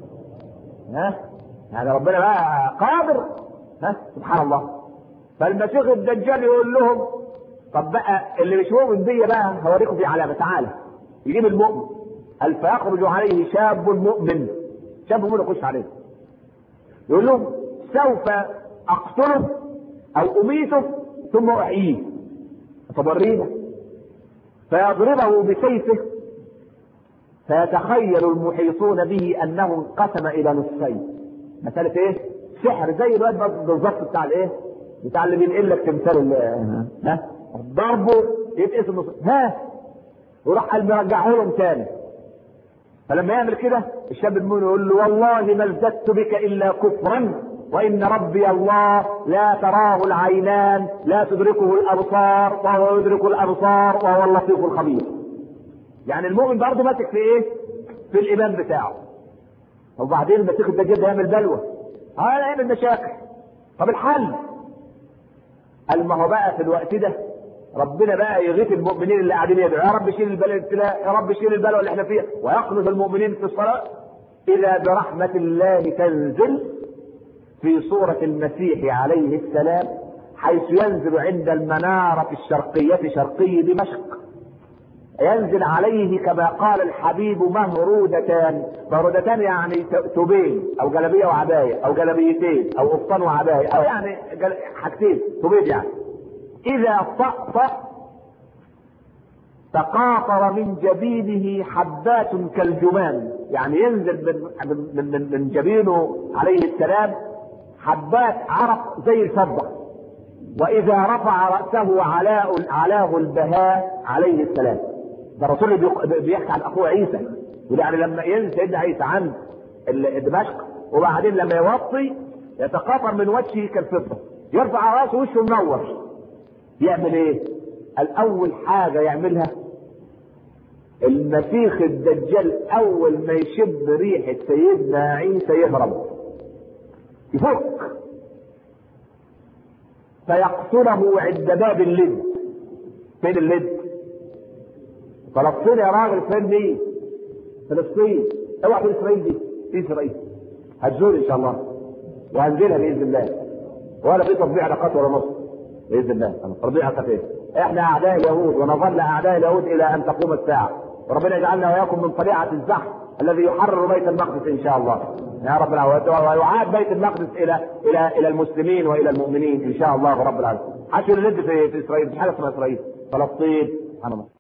Speaker 1: ها يعني ربنا بقى قادر ها سبحان الله فالمسيح الدجال يقول لهم طب بقى اللي مش مؤمن بيا بقى هوريكم في علامه تعالى يجيب المؤمن قال فيخرج عليه شاب مؤمن شاب مؤمن يخش عليه يقول لهم سوف اقتله او اميته ثم احييه فبرينا فيضربه بسيفه فيتخيل المحيطون به انه انقسم الى نصفين مسألة ايه؟ سحر زي الواد بالظبط بتاع الايه؟ بتاع اللي بينقل لك تمثال ها؟ ضربه يتقسم نص ها وراح قال مرجعه لهم تاني فلما يعمل كده الشاب المؤمن يقول له والله ما ازددت بك الا كفرا وان ربي الله لا تراه العينان لا تدركه الابصار وهو يدرك الابصار وهو اللطيف الخبير يعني المؤمن برضه ماسك في ايه في الايمان بتاعه وبعدين المسيح الدجال ده يعمل بلوى اه يعمل مشاكل طب الحل قال ما هو بقى في الوقت ده ربنا بقى يغيث المؤمنين اللي قاعدين يدعوا يا رب شيل البلاء الابتلاء يا رب شيل البلاء اللي احنا فيها ويقنط المؤمنين في الصلاه اذا برحمه الله تنزل في صورة المسيح عليه السلام حيث ينزل عند المنارة الشرقية شرقي دمشق ينزل عليه كما قال الحبيب مهرودتان مهرودتان يعني توبين او جلبيه وعبايه او جلبيتين او قفطان وعبايه او يعني حاجتين توبين يعني اذا طأطأ تقاطر من جبينه حبات كالجمان يعني ينزل من, من, من, من جبينه عليه السلام حبات عرق زي الفضة وإذا رفع رأسه علاء علاه البهاء عليه السلام ده الرسول بيحكي عن أخوه عيسى يعني لما ينزل سيدنا عيسى عند دمشق وبعدين لما يوطي يتقاطر من وجهه كالفضة يرفع راسه وشه منور يعمل ايه؟ الأول حاجة يعملها المسيخ الدجال أول ما يشم ريحة سيدنا عيسى يهرب يفك فيقتله عند باب اللد فين اللد فلسطين يا راجل فين دي فلسطين اوعى في اسرائيل دي في اسرائيل هتزور ان شاء الله وهنزلها باذن الله ولا في تطبيع علاقات ولا نص باذن الله تطبيع علاقات ايه احنا اعداء اليهود ونظل اعداء اليهود الى ان تقوم الساعه وربنا يجعلنا واياكم من طليعه الزحف الذي يحرر بيت المقدس ان شاء الله يا رب العالمين ويعاد بيت المقدس الى الى الى المسلمين والى المؤمنين ان شاء الله رب العالمين حتى الند في, في اسرائيل مش حاجه اسمها اسرائيل فلسطين سبحان الله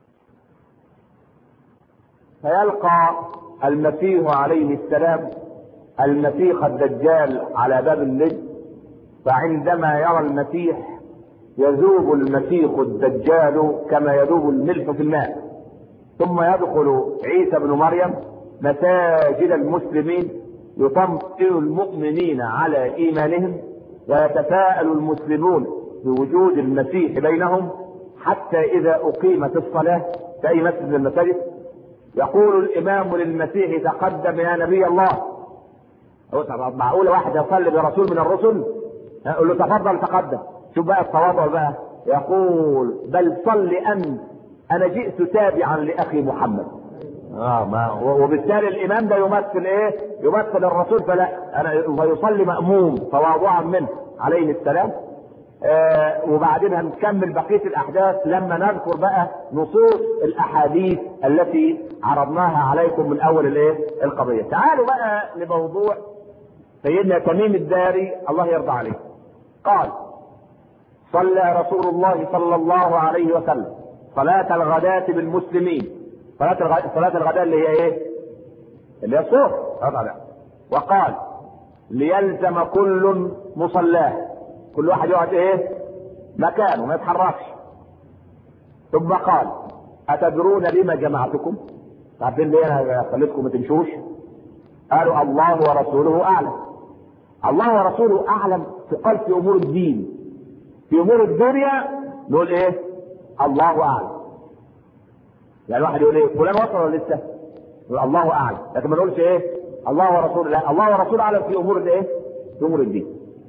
Speaker 1: فيلقى المسيح عليه السلام المسيح الدجال على باب اللد فعندما يرى المسيح يذوب المسيح الدجال كما يذوب الملح في الماء ثم يدخل عيسى بن مريم مساجد المسلمين يطمئن المؤمنين على ايمانهم ويتساءل المسلمون بوجود المسيح بينهم حتى اذا اقيمت الصلاه في اي مسجد من المساجد يقول الامام للمسيح تقدم يا نبي الله معقوله واحد يصلي برسول من الرسل يقول له تفضل تقدم شوف بقى التواضع بقى يقول بل صل انت انا جئت تابعا لاخي محمد اه ما وبالتالي الامام ده يمثل ايه؟ يمثل الرسول فلا انا ويصلي ماموم تواضعا منه عليه السلام آه وبعدين هنكمل بقيه الاحداث لما نذكر بقى نصوص الاحاديث التي عرضناها عليكم من اول الايه؟ القضيه. تعالوا بقى لموضوع سيدنا تميم الداري الله يرضى عليه. قال صلى رسول الله صلى الله عليه وسلم صلاة الغداة بالمسلمين صلاة الغداء صلاة الغداء اللي هي ايه؟ اللي هي الصبح طبعا وقال ليلزم كل مصلاه كل واحد يقعد ايه؟ مكانه ما يتحركش ثم قال أتدرون لما جمعتكم؟ عارفين ليه انا خليتكم ما تمشوش؟ قالوا الله ورسوله أعلم الله ورسوله أعلم قال في أمور الدين في أمور الدنيا نقول ايه؟ الله أعلم يعني الواحد يقول ايه فلان وصل ولا لسه؟ يقول الله اعلم لكن ما نقولش ايه الله ورسوله لا الله ورسوله اعلم في امور الايه؟ في امور الدين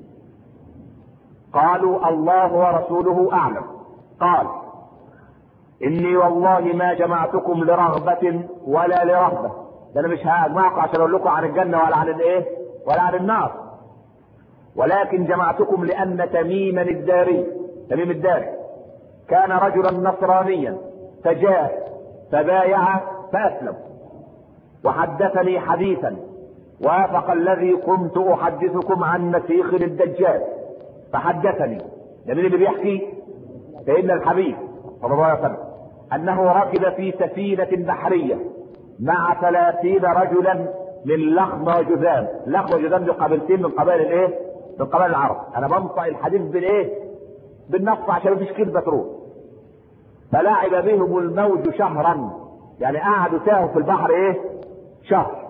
Speaker 1: قالوا الله ورسوله اعلم قال اني والله ما جمعتكم لرغبة ولا لرهبة ده انا مش هجمعكم عشان اقول لكم عن الجنة ولا عن الايه ولا عن النار ولكن جمعتكم لان تميما الداري تميم الداري كان رجلا نصرانيا فجاء فبايع فاسلم وحدثني حديثا وافق الذي كنت احدثكم عن مسيخ الدجال فحدثني ده مين اللي بيحكي سيدنا الحبيب صلى الله عليه وسلم انه ركب في سفينة بحرية مع ثلاثين رجلا من لخم وجذام لخم وجذام دي قبيلتين من قبائل الايه من قبائل العرب انا بنطق الحديث بالايه بالنص عشان مفيش كذبة تروح فلعب بهم الموج شهرا يعني قعدوا تاهوا في البحر ايه شهر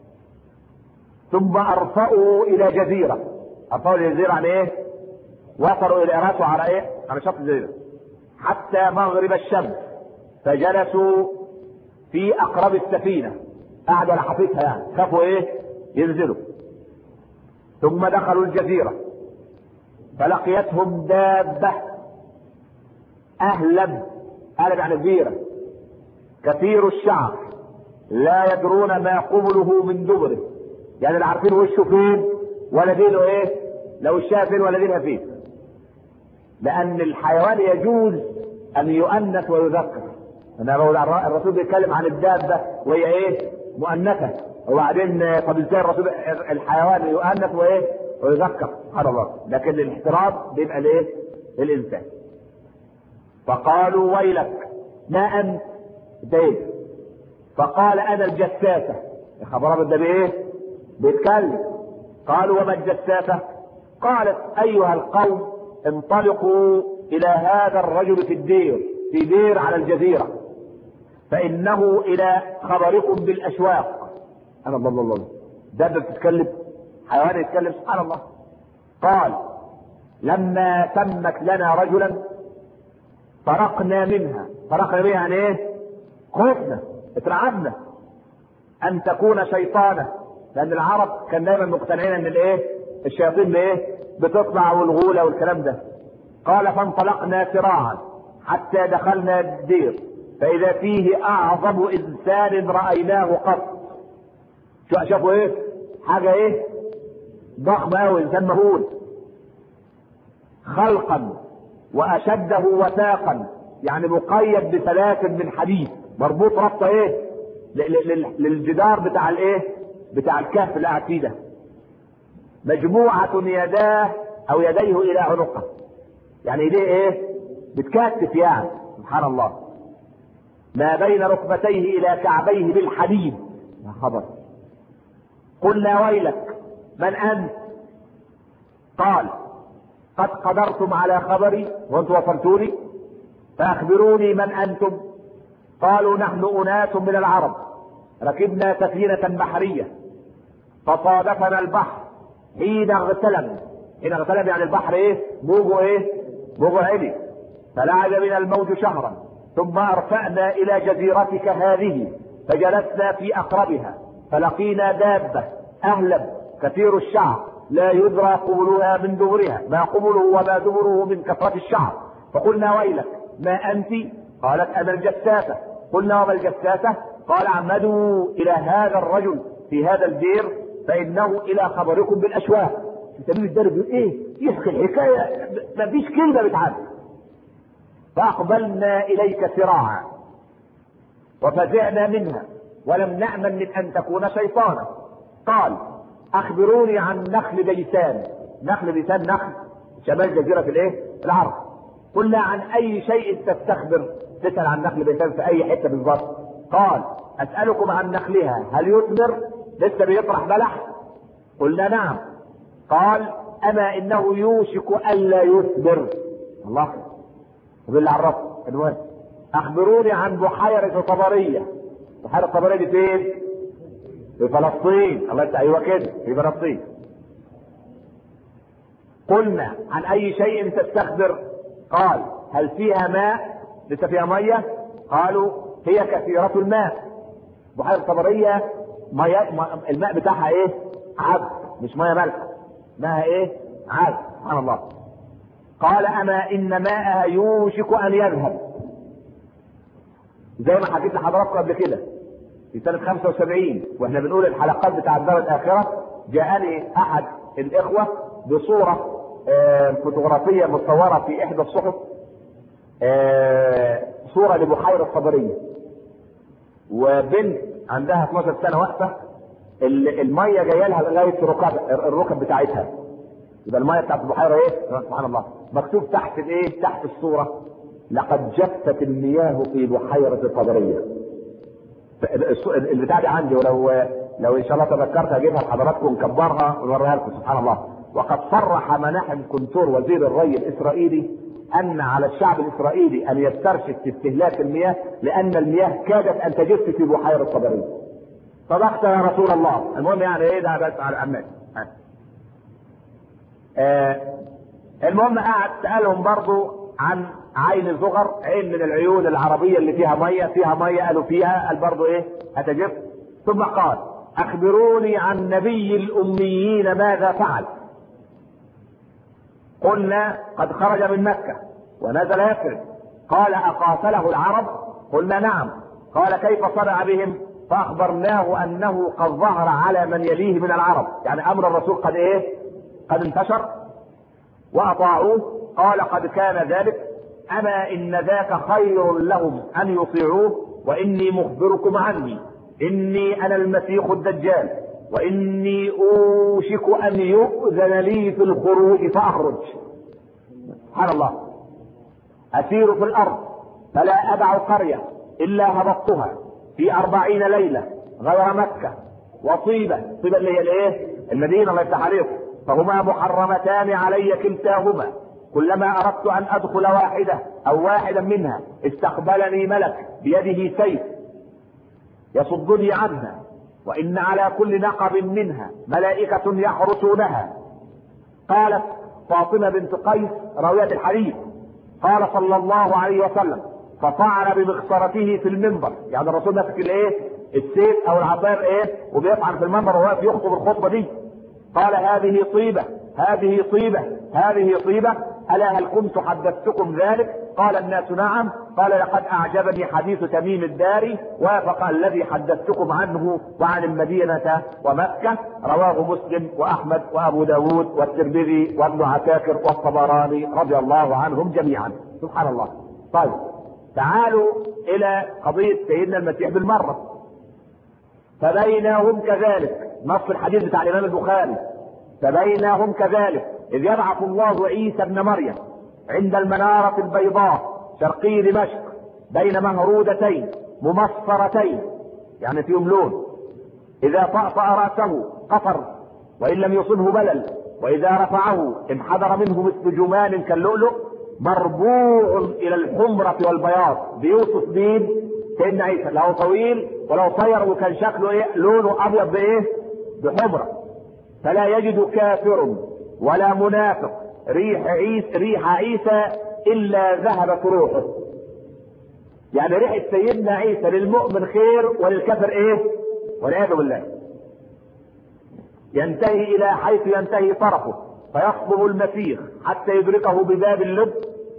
Speaker 1: ثم ارفأوا الى جزيرة ارفأوا الى جزيرة عن ايه وصلوا الى راسوا على ايه على شط الجزيرة حتى مغرب الشمس فجلسوا في اقرب السفينة قعدوا على حفيفها يعني خافوا ايه ينزلوا ثم دخلوا الجزيرة فلقيتهم دابة اهلب اهلب يعني كبيرة كثير الشعر لا يدرون ما قبله من دبره يعني لا عارفين وشه فين ولا دينه ايه لا وشها فين ولا دينها فين لان الحيوان يجوز ان يؤنث ويذكر انا بقول الرسول بيتكلم عن الدابه وهي ايه مؤنثه وبعدين طب ازاي الرسول الحيوان يؤنث وايه ويذكر سبحان الله لكن الاحترام بيبقى لايه للانسان فقالوا ويلك ما انت دين فقال انا الجساسه خبر ده بايه بيتكلم قالوا وما الجساسه قالت ايها القوم انطلقوا الى هذا الرجل في الدير في دير على الجزيره فانه الى خبركم بالاشواق انا الله الله الله ده بتتكلم حيوان يتكلم سبحان الله قال لما تمت لنا رجلا فرقنا منها فرقنا منها يعني ايه خوفنا اترعبنا ان تكون شيطانا لان العرب كان دايما مقتنعين ان الايه الشياطين بايه بتطلع والغولة والكلام ده قال فانطلقنا سراعا حتى دخلنا الدير فاذا فيه اعظم انسان رايناه قط شو شافوا ايه حاجة ايه ضخمة اوي انسان مهول خلقا واشده وثاقا يعني مقيد بسلاسل من حديد مربوط ربطه ايه للجدار بتاع الايه بتاع الكهف اللي قاعد فيه ده مجموعة يداه او يديه الى عنقه يعني ايديه ايه بتكتف يعني سبحان الله ما بين ركبتيه الى كعبيه بالحديد يا خبر قلنا ويلك من انت قال قد قدرتم على خبري وانتم وصلتوني فاخبروني من انتم قالوا نحن اناس من العرب ركبنا سفينة بحرية فصادفنا البحر حين اغتلم حين اغتلم يعني البحر ايه موجه ايه موجه عالي فلعب بنا الموج شهرا ثم ارفأنا الى جزيرتك هذه فجلسنا في اقربها فلقينا دابة اهلب كثير الشعر لا يدرى قبلها من دبرها ما قبله وما دبره من كثرة الشعر فقلنا ويلك ما انت قالت انا الجساسة قلنا وما الجساسة قال عمدوا الى هذا الرجل في هذا الدير فانه الى خبركم بالاشواق سبيل الدرب يقول ايه يحكي الحكاية ما فيش كلمة بتعدي فاقبلنا اليك سراعا وفزعنا منها ولم نأمن من ان تكون شيطانا قال اخبروني عن نخل بيسان نخل بيسان نخل شمال جزيرة الايه العرب قلنا عن اي شيء تستخبر تسأل عن نخل بيسان في اي حتة بالظبط قال اسألكم عن نخلها هل يثمر لسه بيطرح بلح قلنا نعم قال اما انه يوشك الا يثمر الله بالله عرفت المهم اخبروني عن بحيرة طبرية بحيرة طبرية دي فين في فلسطين الله يفتح ايوه كده في فلسطين قلنا عن اي شيء تستخبر قال هل فيها ماء لسه فيها ميه قالوا هي كثيرة الماء بحيرة طبرية مياه الماء بتاعها ايه عذب مش ميه مالحه ماءها ايه عذب سبحان الله قال اما ان ماءها يوشك ان يذهب زي ما حكيت لحضراتكم قبل كده في سنة 75 واحنا بنقول الحلقات بتاع الدار الآخرة جاءني أحد الإخوة بصورة آه فوتوغرافية مصورة في إحدى الصحف آه صورة لبحيرة صبرية وبنت عندها 12 سنة واقفة المية جاية لها لغاية الركب الركب بتاعتها يبقى المية بتاعت البحيرة إيه؟ سبحان الله مكتوب تحت الإيه؟ تحت الصورة لقد جفت المياه في بحيرة صبرية البتاع دي عندي ولو لو ان شاء الله تذكرت اجيبها لحضراتكم نكبرها ونوريها لكم سبحان الله وقد صرح مناحم كنتور وزير الري الاسرائيلي ان على الشعب الاسرائيلي ان يسترشد في استهلاك المياه لان المياه كادت ان تجف في بحيره صبريه. صدقت يا رسول الله، المهم يعني ايه ده بس على الامات. آه المهم قعد سالهم برضو عن عين زغر عين من العيون العربية اللي فيها مية فيها مية قالوا فيها قال برضو ايه هتجف ثم قال اخبروني عن نبي الاميين ماذا فعل قلنا قد خرج من مكة ونزل يثرب قال اقاتله العرب قلنا نعم قال كيف صنع بهم فاخبرناه انه قد ظهر على من يليه من العرب يعني امر الرسول قد ايه قد انتشر واطاعوه قال قد كان ذلك اما ان ذاك خير لهم ان يطيعوه واني مخبركم عني اني انا المسيح الدجال واني اوشك ان يؤذن لي في الخروج فاخرج سبحان الله اسير في الارض فلا ادع قريه الا هبطتها في أربعين ليله غير مكه وطيبه طيبه اللي هي الايه المدينه الله يفتح عليكم فهما محرمتان علي كلتاهما كلما اردت ان ادخل واحده او واحدا منها استقبلني ملك بيده سيف يصدني عنها وان على كل نقب منها ملائكه يحرسونها قالت فاطمه بنت قيس راويه الحديث قال صلى الله عليه وسلم فطعن بمخصرته في المنبر يعني الرسول ماسك الايه السيف او العصاير ايه وبيطعن في المنبر وهو يخطب الخطبه دي قال هذه طيبه هذه طيبه هذه طيبه الا هل كنت حدثتكم ذلك قال الناس نعم قال لقد اعجبني حديث تميم الداري وافق الذي حدثتكم عنه وعن المدينة ومكة رواه مسلم واحمد وابو داود والترمذي وابن عساكر والطبراني رضي الله عنهم جميعا سبحان الله طيب تعالوا الى قضية سيدنا المسيح بالمرة فبينهم كذلك نص الحديث بتاع الامام البخاري فبينهم كذلك إذ يبعث الله عيسى ابن مريم عند المنارة البيضاء شرقي دمشق بين مهرودتين ممصرتين يعني فيهم لون إذا طأطأ رأسه قفر وإن لم يصبه بلل وإذا رفعه انحدر منه مثل جمان كاللؤلؤ مربوع إلى الحمرة والبياض بيوصف مين؟ سيدنا عيسى لا هو طويل ولا قصير وكان شكله ايه لونه ابيض بايه بحمرة فلا يجد كافر ولا منافق ريح عيسى ريح عيسى الا ذهبت روحه يعني ريحة سيدنا عيسى للمؤمن خير وللكافر ايه والعياذ بالله ينتهي الى حيث ينتهي طرفه فيصبغ المسيح حتى يدركه بباب اللب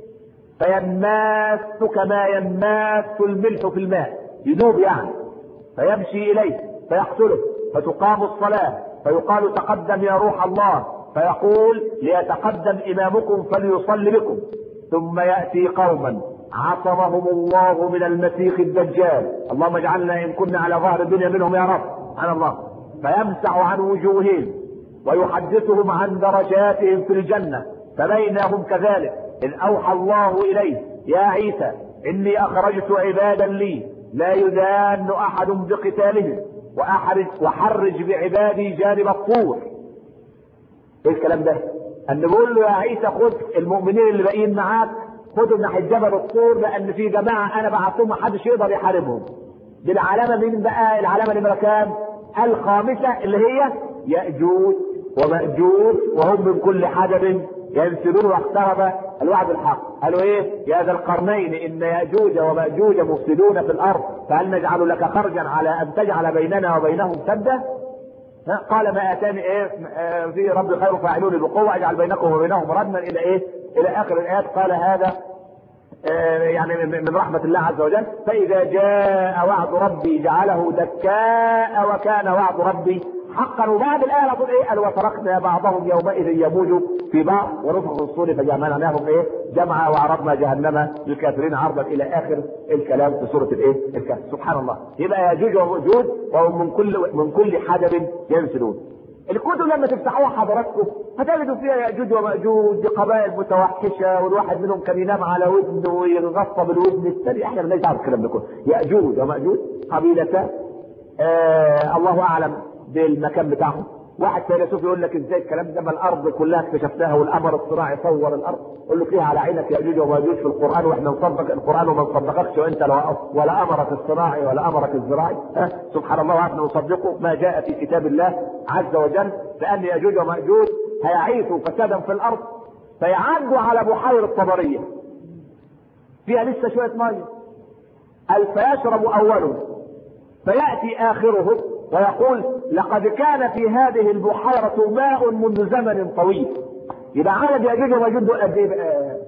Speaker 1: فيماس كما يماس الملح في الماء يذوب يعني فيمشي اليه فيقتله فتقام الصلاة فيقال تقدم يا روح الله فيقول ليتقدم امامكم فليصلي بكم ثم ياتي قوما عصمهم الله من المسيح الدجال اللهم اجعلنا ان كنا على ظهر الدنيا منهم يا رب سبحان الله فيمسح عن وجوههم ويحدثهم عن درجاتهم في الجنة فبينهم كذلك إذ أوحى الله إليه يا عيسى إني أخرجت عبادا لي لا يدان أحد بقتالهم وأحرج وحرج بعبادي جانب الطور إيه الكلام ده؟ أن بيقول له يا عيسى خد المؤمنين اللي باقيين معاك خدوا ناحية جبل الطور لأن في جماعة أنا بعتهم محدش يقدر يحاربهم دي العلامة مين بقى؟ العلامة نمرة كام؟ الخامسة اللي هي يأجوج ومأجوج وهم من كل حدب ينسلون واقترب الوعد الحق قالوا ايه يا ذا القرنين ان ياجوج وماجوج مفسدون في الارض فهل نجعل لك خرجا على ان تجعل بيننا وبينهم سدا قال ما اتاني ايه في رب خير فاعلوني بقوه اجعل بينكم وبينهم ردما الى ايه الى اخر الايات قال هذا يعني من رحمة الله عز وجل فإذا جاء وعد ربي جعله دكاء وكان وعد ربي حقا وبعد الآية تقول إيه قال وتركنا بعضهم يومئذ يموج في بعض ونفخ في الصور فجمعناهم إيه جمعا وعرضنا جهنم للكافرين عرضا إلى آخر الكلام في سورة الإيه الكهف سبحان الله يبقى ياجوج ومأجوج وهم من كل من كل حدب ينسلون الكتب لما تفتحوها حضراتكم هتجدوا فيها ياجوج وماجوج دي قبائل متوحشه والواحد منهم كان ينام على ودنه ويغطى بالودن الثاني احنا مالناش دعوه بالكلام ده كله ياجوج وماجوج قبيلتان آه الله اعلم بالمكان بتاعهم واحد فيلسوف يقول لك ازاي الكلام ده ما الارض كلها اكتشفناها والقمر الصناعي صور الارض قول له فيها على عينك ياجوج وماجوج في القران واحنا نصدق القران وما نصدقكش وانت ولا امرك الصناعي ولا امرك الزراعي أه؟ سبحان الله واحنا نصدقه ما جاء في كتاب الله عز وجل لان ياجوج وماجوج هيعيثوا فسادا في الارض فيعدوا على بحيره طبريه فيها لسه شويه ميه قال فيشرب اوله فياتي اخره ويقول لقد كان في هذه البحيرة ماء منذ زمن طويل يبقى عدد يأجوج وماجوج دول قد ايه بقى؟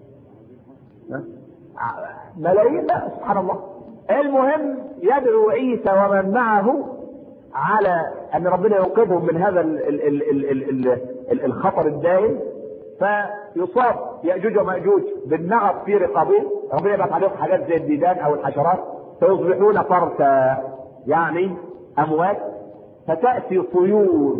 Speaker 1: ملايين بقى سبحان الله المهم يدعو عيسى ومن معه على ان ربنا ينقذهم من هذا ال ال ال ال ال ال ال الخطر الدائم فيصاب ياجوج وماجوج بالنغص في رقابهم ربنا يبعث عليهم حاجات زي الديدان او الحشرات فيصبحون فرسا يعني اموات فتاتي طيور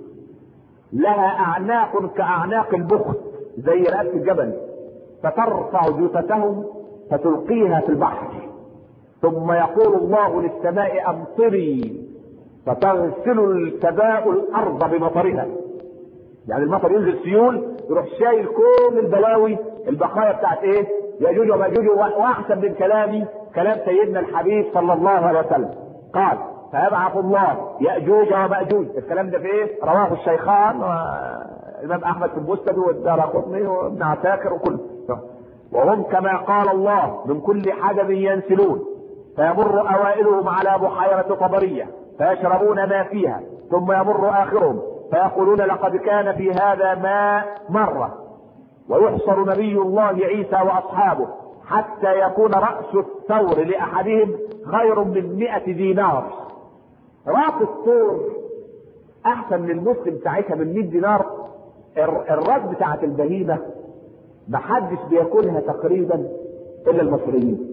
Speaker 1: لها اعناق كاعناق البخت زي رأس الجبل فترفع جثتهم فتلقيها في البحر ثم يقول الله للسماء امطري فتغسل السماء الارض بمطرها يعني المطر ينزل سيول يروح شايل كل البلاوي البقايا بتاعت ايه ياجوج وماجوج واحسن من كلامي كلام سيدنا الحبيب صلى الله عليه وسلم قال فيبعث الله ياجوج وماجوج الكلام ده في ايه رواه الشيخان والامام احمد في المسند والدار قطني وابن عساكر وكل وهم كما قال الله من كل حدب ينسلون فيمر اوائلهم على بحيره طبريه فيشربون ما فيها ثم يمر اخرهم فيقولون لقد كان في هذا ماء مرة ويحصر نبي الله عيسى وأصحابه حتى يكون رأس الثور لأحدهم خير من مئة دينار رأس الثور أحسن من المسلم ساعتها من 100 دينار الراس بتاعت البهيمة محدش بياكلها تقريبا إلا المصريين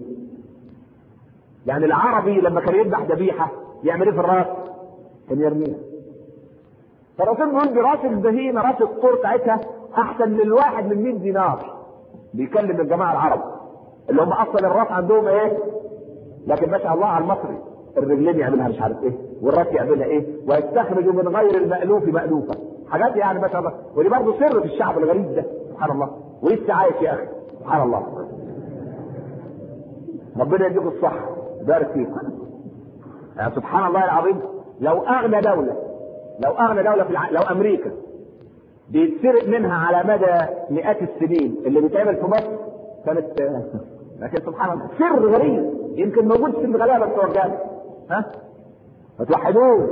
Speaker 1: يعني العربي لما كان يذبح ذبيحة يعمل ايه في الراس؟ كان يرميها فالرسول بيقول براس البهيمه راس الطور بتاعتها احسن من الواحد من 100 دينار بيكلم الجماعه العرب اللي هم اصلا الراس عندهم ايه لكن ما شاء الله على المصري الرجلين يعملها مش عارف ايه والراس يعملها ايه ويستخرج من غير المألوف مألوفة حاجات يعني ما شاء الله ودي برضه سر في الشعب الغريب ده سبحان الله ولسه عايش يا اخي سبحان الله ربنا يديكم الصحة بارك فيك يعني سبحان الله العظيم لو اغنى دوله لو اغنى دوله في الع... لو امريكا بيتسرق منها على مدى مئات السنين اللي بيتعمل في مصر كانت لكن سبحان الله سر غريب يمكن موجود في الغلابه بتوع الجامعه ها فتوحدوه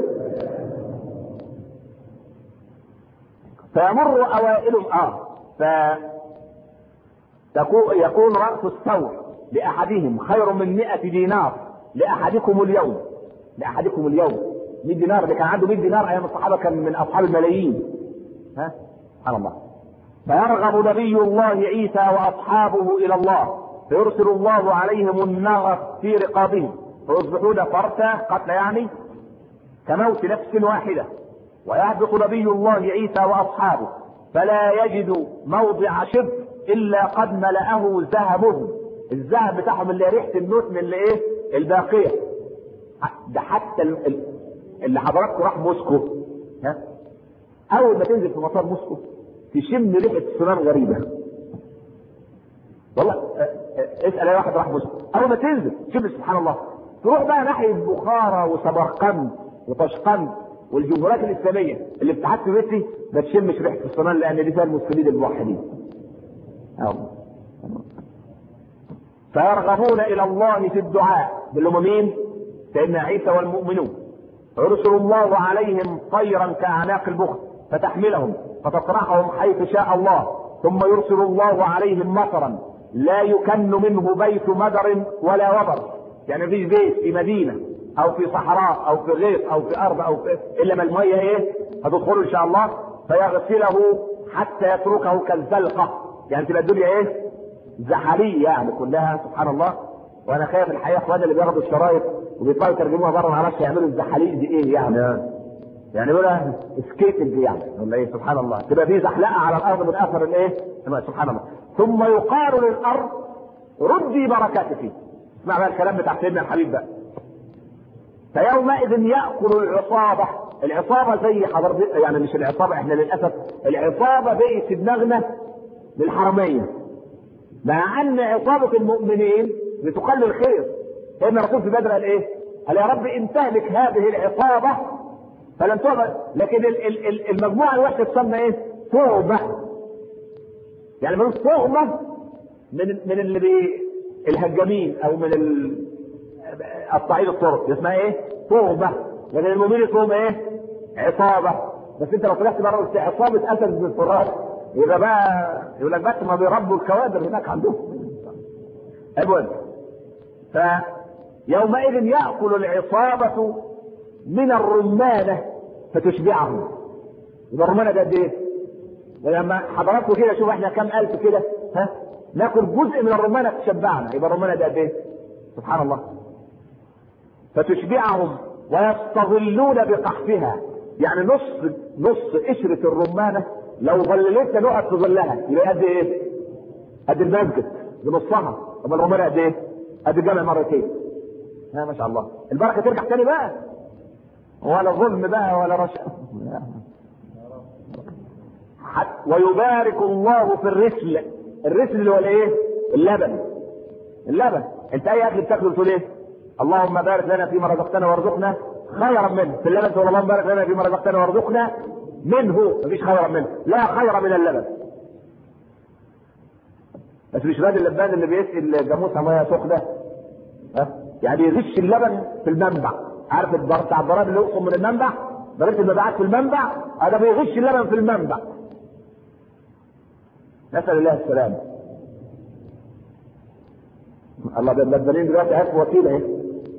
Speaker 1: فيمر اوائلهم اه ف يكون رأس الثور لأحدهم خير من مئة دينار لأحدكم اليوم لأحدكم اليوم 100 دينار اللي كان عنده 100 دينار أيام الصحابة كان من أصحاب الملايين ها سبحان الله فيرغب نبي الله عيسى وأصحابه إلى الله فيرسل الله عليهم النغف في رقابهم فيصبحون فرسا قتل يعني كموت نفس واحدة ويهبط نبي الله عيسى وأصحابه فلا يجد موضع شبر الا قد ملأه ذهبهم الذهب بتاعهم اللي ريحه الموت من اللي ايه الباقيه ده حتى اللي حضراتكم راح موسكو ها اول ما تنزل في مطار موسكو تشم ريحه سنان غريبه والله اسال اي واحد راح موسكو اول ما تنزل شوف سبحان الله تروح بقى ناحيه بخارى وسمرقند وطشقند والجمهوريات الاسلاميه اللي في اتحاد سوفيتي ما تشمش ريحه الصنان لان دي فيها المسلمين الموحدين فيرغبون الى الله في الدعاء اللي هم مين؟ سيدنا عيسى والمؤمنون يرسل الله عليهم طيرا كاعناق البخت فتحملهم فتطرحهم حيث شاء الله ثم يرسل الله عليهم مطرا لا يكن منه بيت مدر ولا وبر يعني مفيش بيت في مدينه او في صحراء او في غيط او في ارض او في الا ما الميه ايه هتدخله ان شاء الله فيغسله حتى يتركه كالزلقه يعني تبقى الدنيا ايه زحاليه يعني كلها سبحان الله وانا خايف الحقيقه اخواننا اللي بياخدوا الشرايط وبيطلعوا يترجموها بره ما اعرفش يعملوا الزحاليق دي ايه يعني يعني بيقولها سكيتنج يعني ولا ايه سبحان الله تبقى في زحلقه على الارض من اثر الايه سبحان الله ثم يقال للارض ردي بركاتك اسمع بقى الكلام بتاع سيدنا الحبيب بقى فيومئذ ياكل العصابه العصابه زي حضرتك يعني مش العصابه احنا للاسف العصابه بقت في دماغنا للحرميه مع ان عصابه المؤمنين بتقلل الخير لان الرسول في بدر قال ايه؟ قال يا رب ان تهلك هذه العصابه فلن تعبد لكن ال- ال- ال- المجموعه الوحده تسمى ايه؟ توبه يعني بنقول توبه من من اللي بي الهجامين او من ال... الصعيد الطرق اسمها ايه؟ توبه لكن المؤمنين اسمهم ايه؟ عصابه بس انت لو طلعت بره قلت عصابه اسد بن الفرات يبقى بقى يقول لك بس ما بيربوا الكوادر هناك عندهم المهم فيومئذ ياكل العصابه من الرمانه فتشبعهم يبقى الرمانه ده قد ايه؟ ولما حضراتكم كده شوف احنا كام الف كده ها ناكل جزء من الرمانه تشبعنا يبقى الرمانه ده قد ايه؟ سبحان الله فتشبعهم ويستظلون بقحفها يعني نص نص قشرة الرمانة لو ظللتنا نقعد في ظلها يبقى قد ايه؟ قد المسجد بنصها طب الرمانة قد ايه؟ قد الجامع مرتين ها ما شاء الله البركة ترجع تاني بقى ولا ظلم بقى ولا رشا ويبارك الله في الرسل الرسل اللي هو الايه؟ اللبن اللبن انت اي اكل بتاكله تقول ايه؟ اللهم بارك لنا فيما رزقتنا وارزقنا خيرا منه في اللبن تقول اللهم بارك لنا فيما رزقتنا وارزقنا منه مفيش خيرا منه لا خير من اللبن بس مش الواد اللبان اللي بيسقي الجاموسه ميه سخنه ها يعني يغش اللبن في المنبع عارف البر بتاع الضراب اللي يقصم من المنبع ضريبه المبيعات في المنبع هذا بيغش اللبن في المنبع نسال الله السلامه الله ده اللبنانيين دلوقتي عرفوا وسيله اهي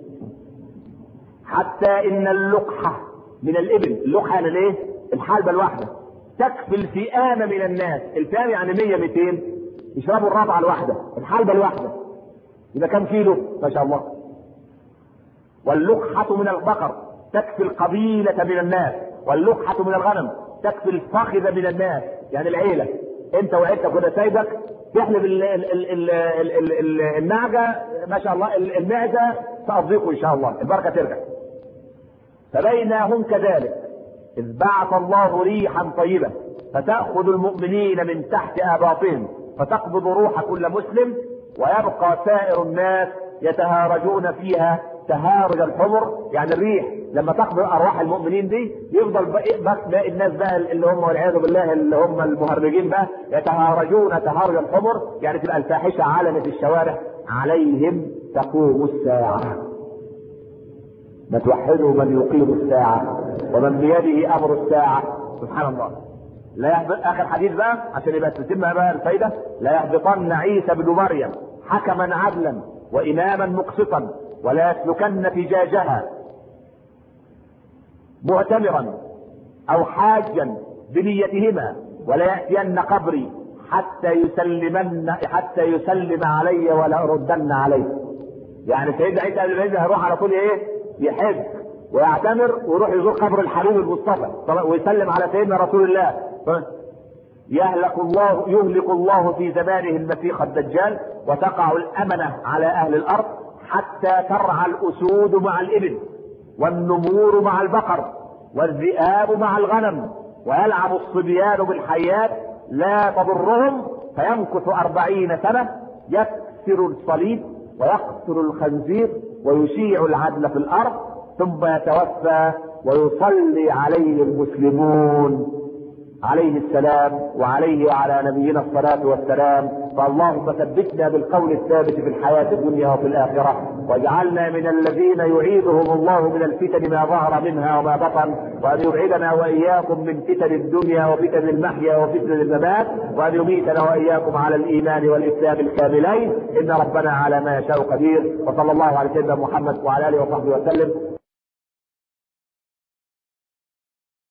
Speaker 1: حتى ان اللقحه من الابل اللقحه يعني الايه؟ الحلبه الواحده تكفي الفئام من الناس الفئام يعني 100 200 يشربوا الرابعه الواحده الحلبه الواحده يبقى كم كيلو ما شاء الله واللقحه من البقر تكفي القبيله من الناس واللقحه من الغنم تكفي الفخذ من الناس يعني العيله انت وعيلتك وده سايبك تحلب ال ال ال ال ال ال ال النعجه ما شاء الله المعده تقضيكم ان شاء الله البركه ترجع فبينهم كذلك إذ بعث الله ريحا طيبة فتأخذ المؤمنين من تحت آباطهم فتقبض روح كل مسلم ويبقى سائر الناس يتهارجون فيها تهارج الحمر يعني الريح لما تقبض ارواح المؤمنين دي يفضل باقي, باقي الناس بقى اللي هم والعياذ بالله اللي هم المهرجين بقى يتهارجون تهارج الحمر يعني تبقى الفاحشه علنت في الشوارع عليهم تقوم الساعه ما توحدوا من يقيم الساعه ومن بيده امر الساعه سبحان الله لا يحبط اخر حديث بقى عشان يبقى تتم بقى الفايده لا يحبطن عيسى بن مريم حكما عدلا واماما مقسطا ولا يسلكن فجاجها معتمرا او حاجا بنيتهما ولا ياتين قبري حتى يسلمن حتى يسلم علي ولا اردن عليه يعني سيدنا عيسى قال العيسى هيروح على طول ايه يحج ويعتمر ويروح يزور قبر الحبيب المصطفى ويسلم على سيدنا رسول الله يهلك الله يهلك الله في زمانه المسيح الدجال وتقع الامنه على اهل الارض حتى ترعى الاسود مع الابل والنمور مع البقر والذئاب مع الغنم ويلعب الصبيان بالحيات لا تضرهم فيمكث أربعين سنة يكسر الصليب ويقتل الخنزير ويشيع العدل في الأرض ثم يتوفى ويصلي عليه المسلمون عليه السلام وعليه وعلى نبينا الصلاة والسلام فاللهم ثبتنا بالقول الثابت في الحياة الدنيا وفي الآخرة واجعلنا من الذين يعيدهم الله من الفتن ما ظهر منها وما بطن وأن يبعدنا وإياكم من فتن الدنيا وفتن المحيا وفتن الممات وأن يميتنا وإياكم على الإيمان والإسلام الكاملين إن ربنا على ما يشاء قدير وصلى الله على سيدنا محمد وعلى آله وصحبه وسلم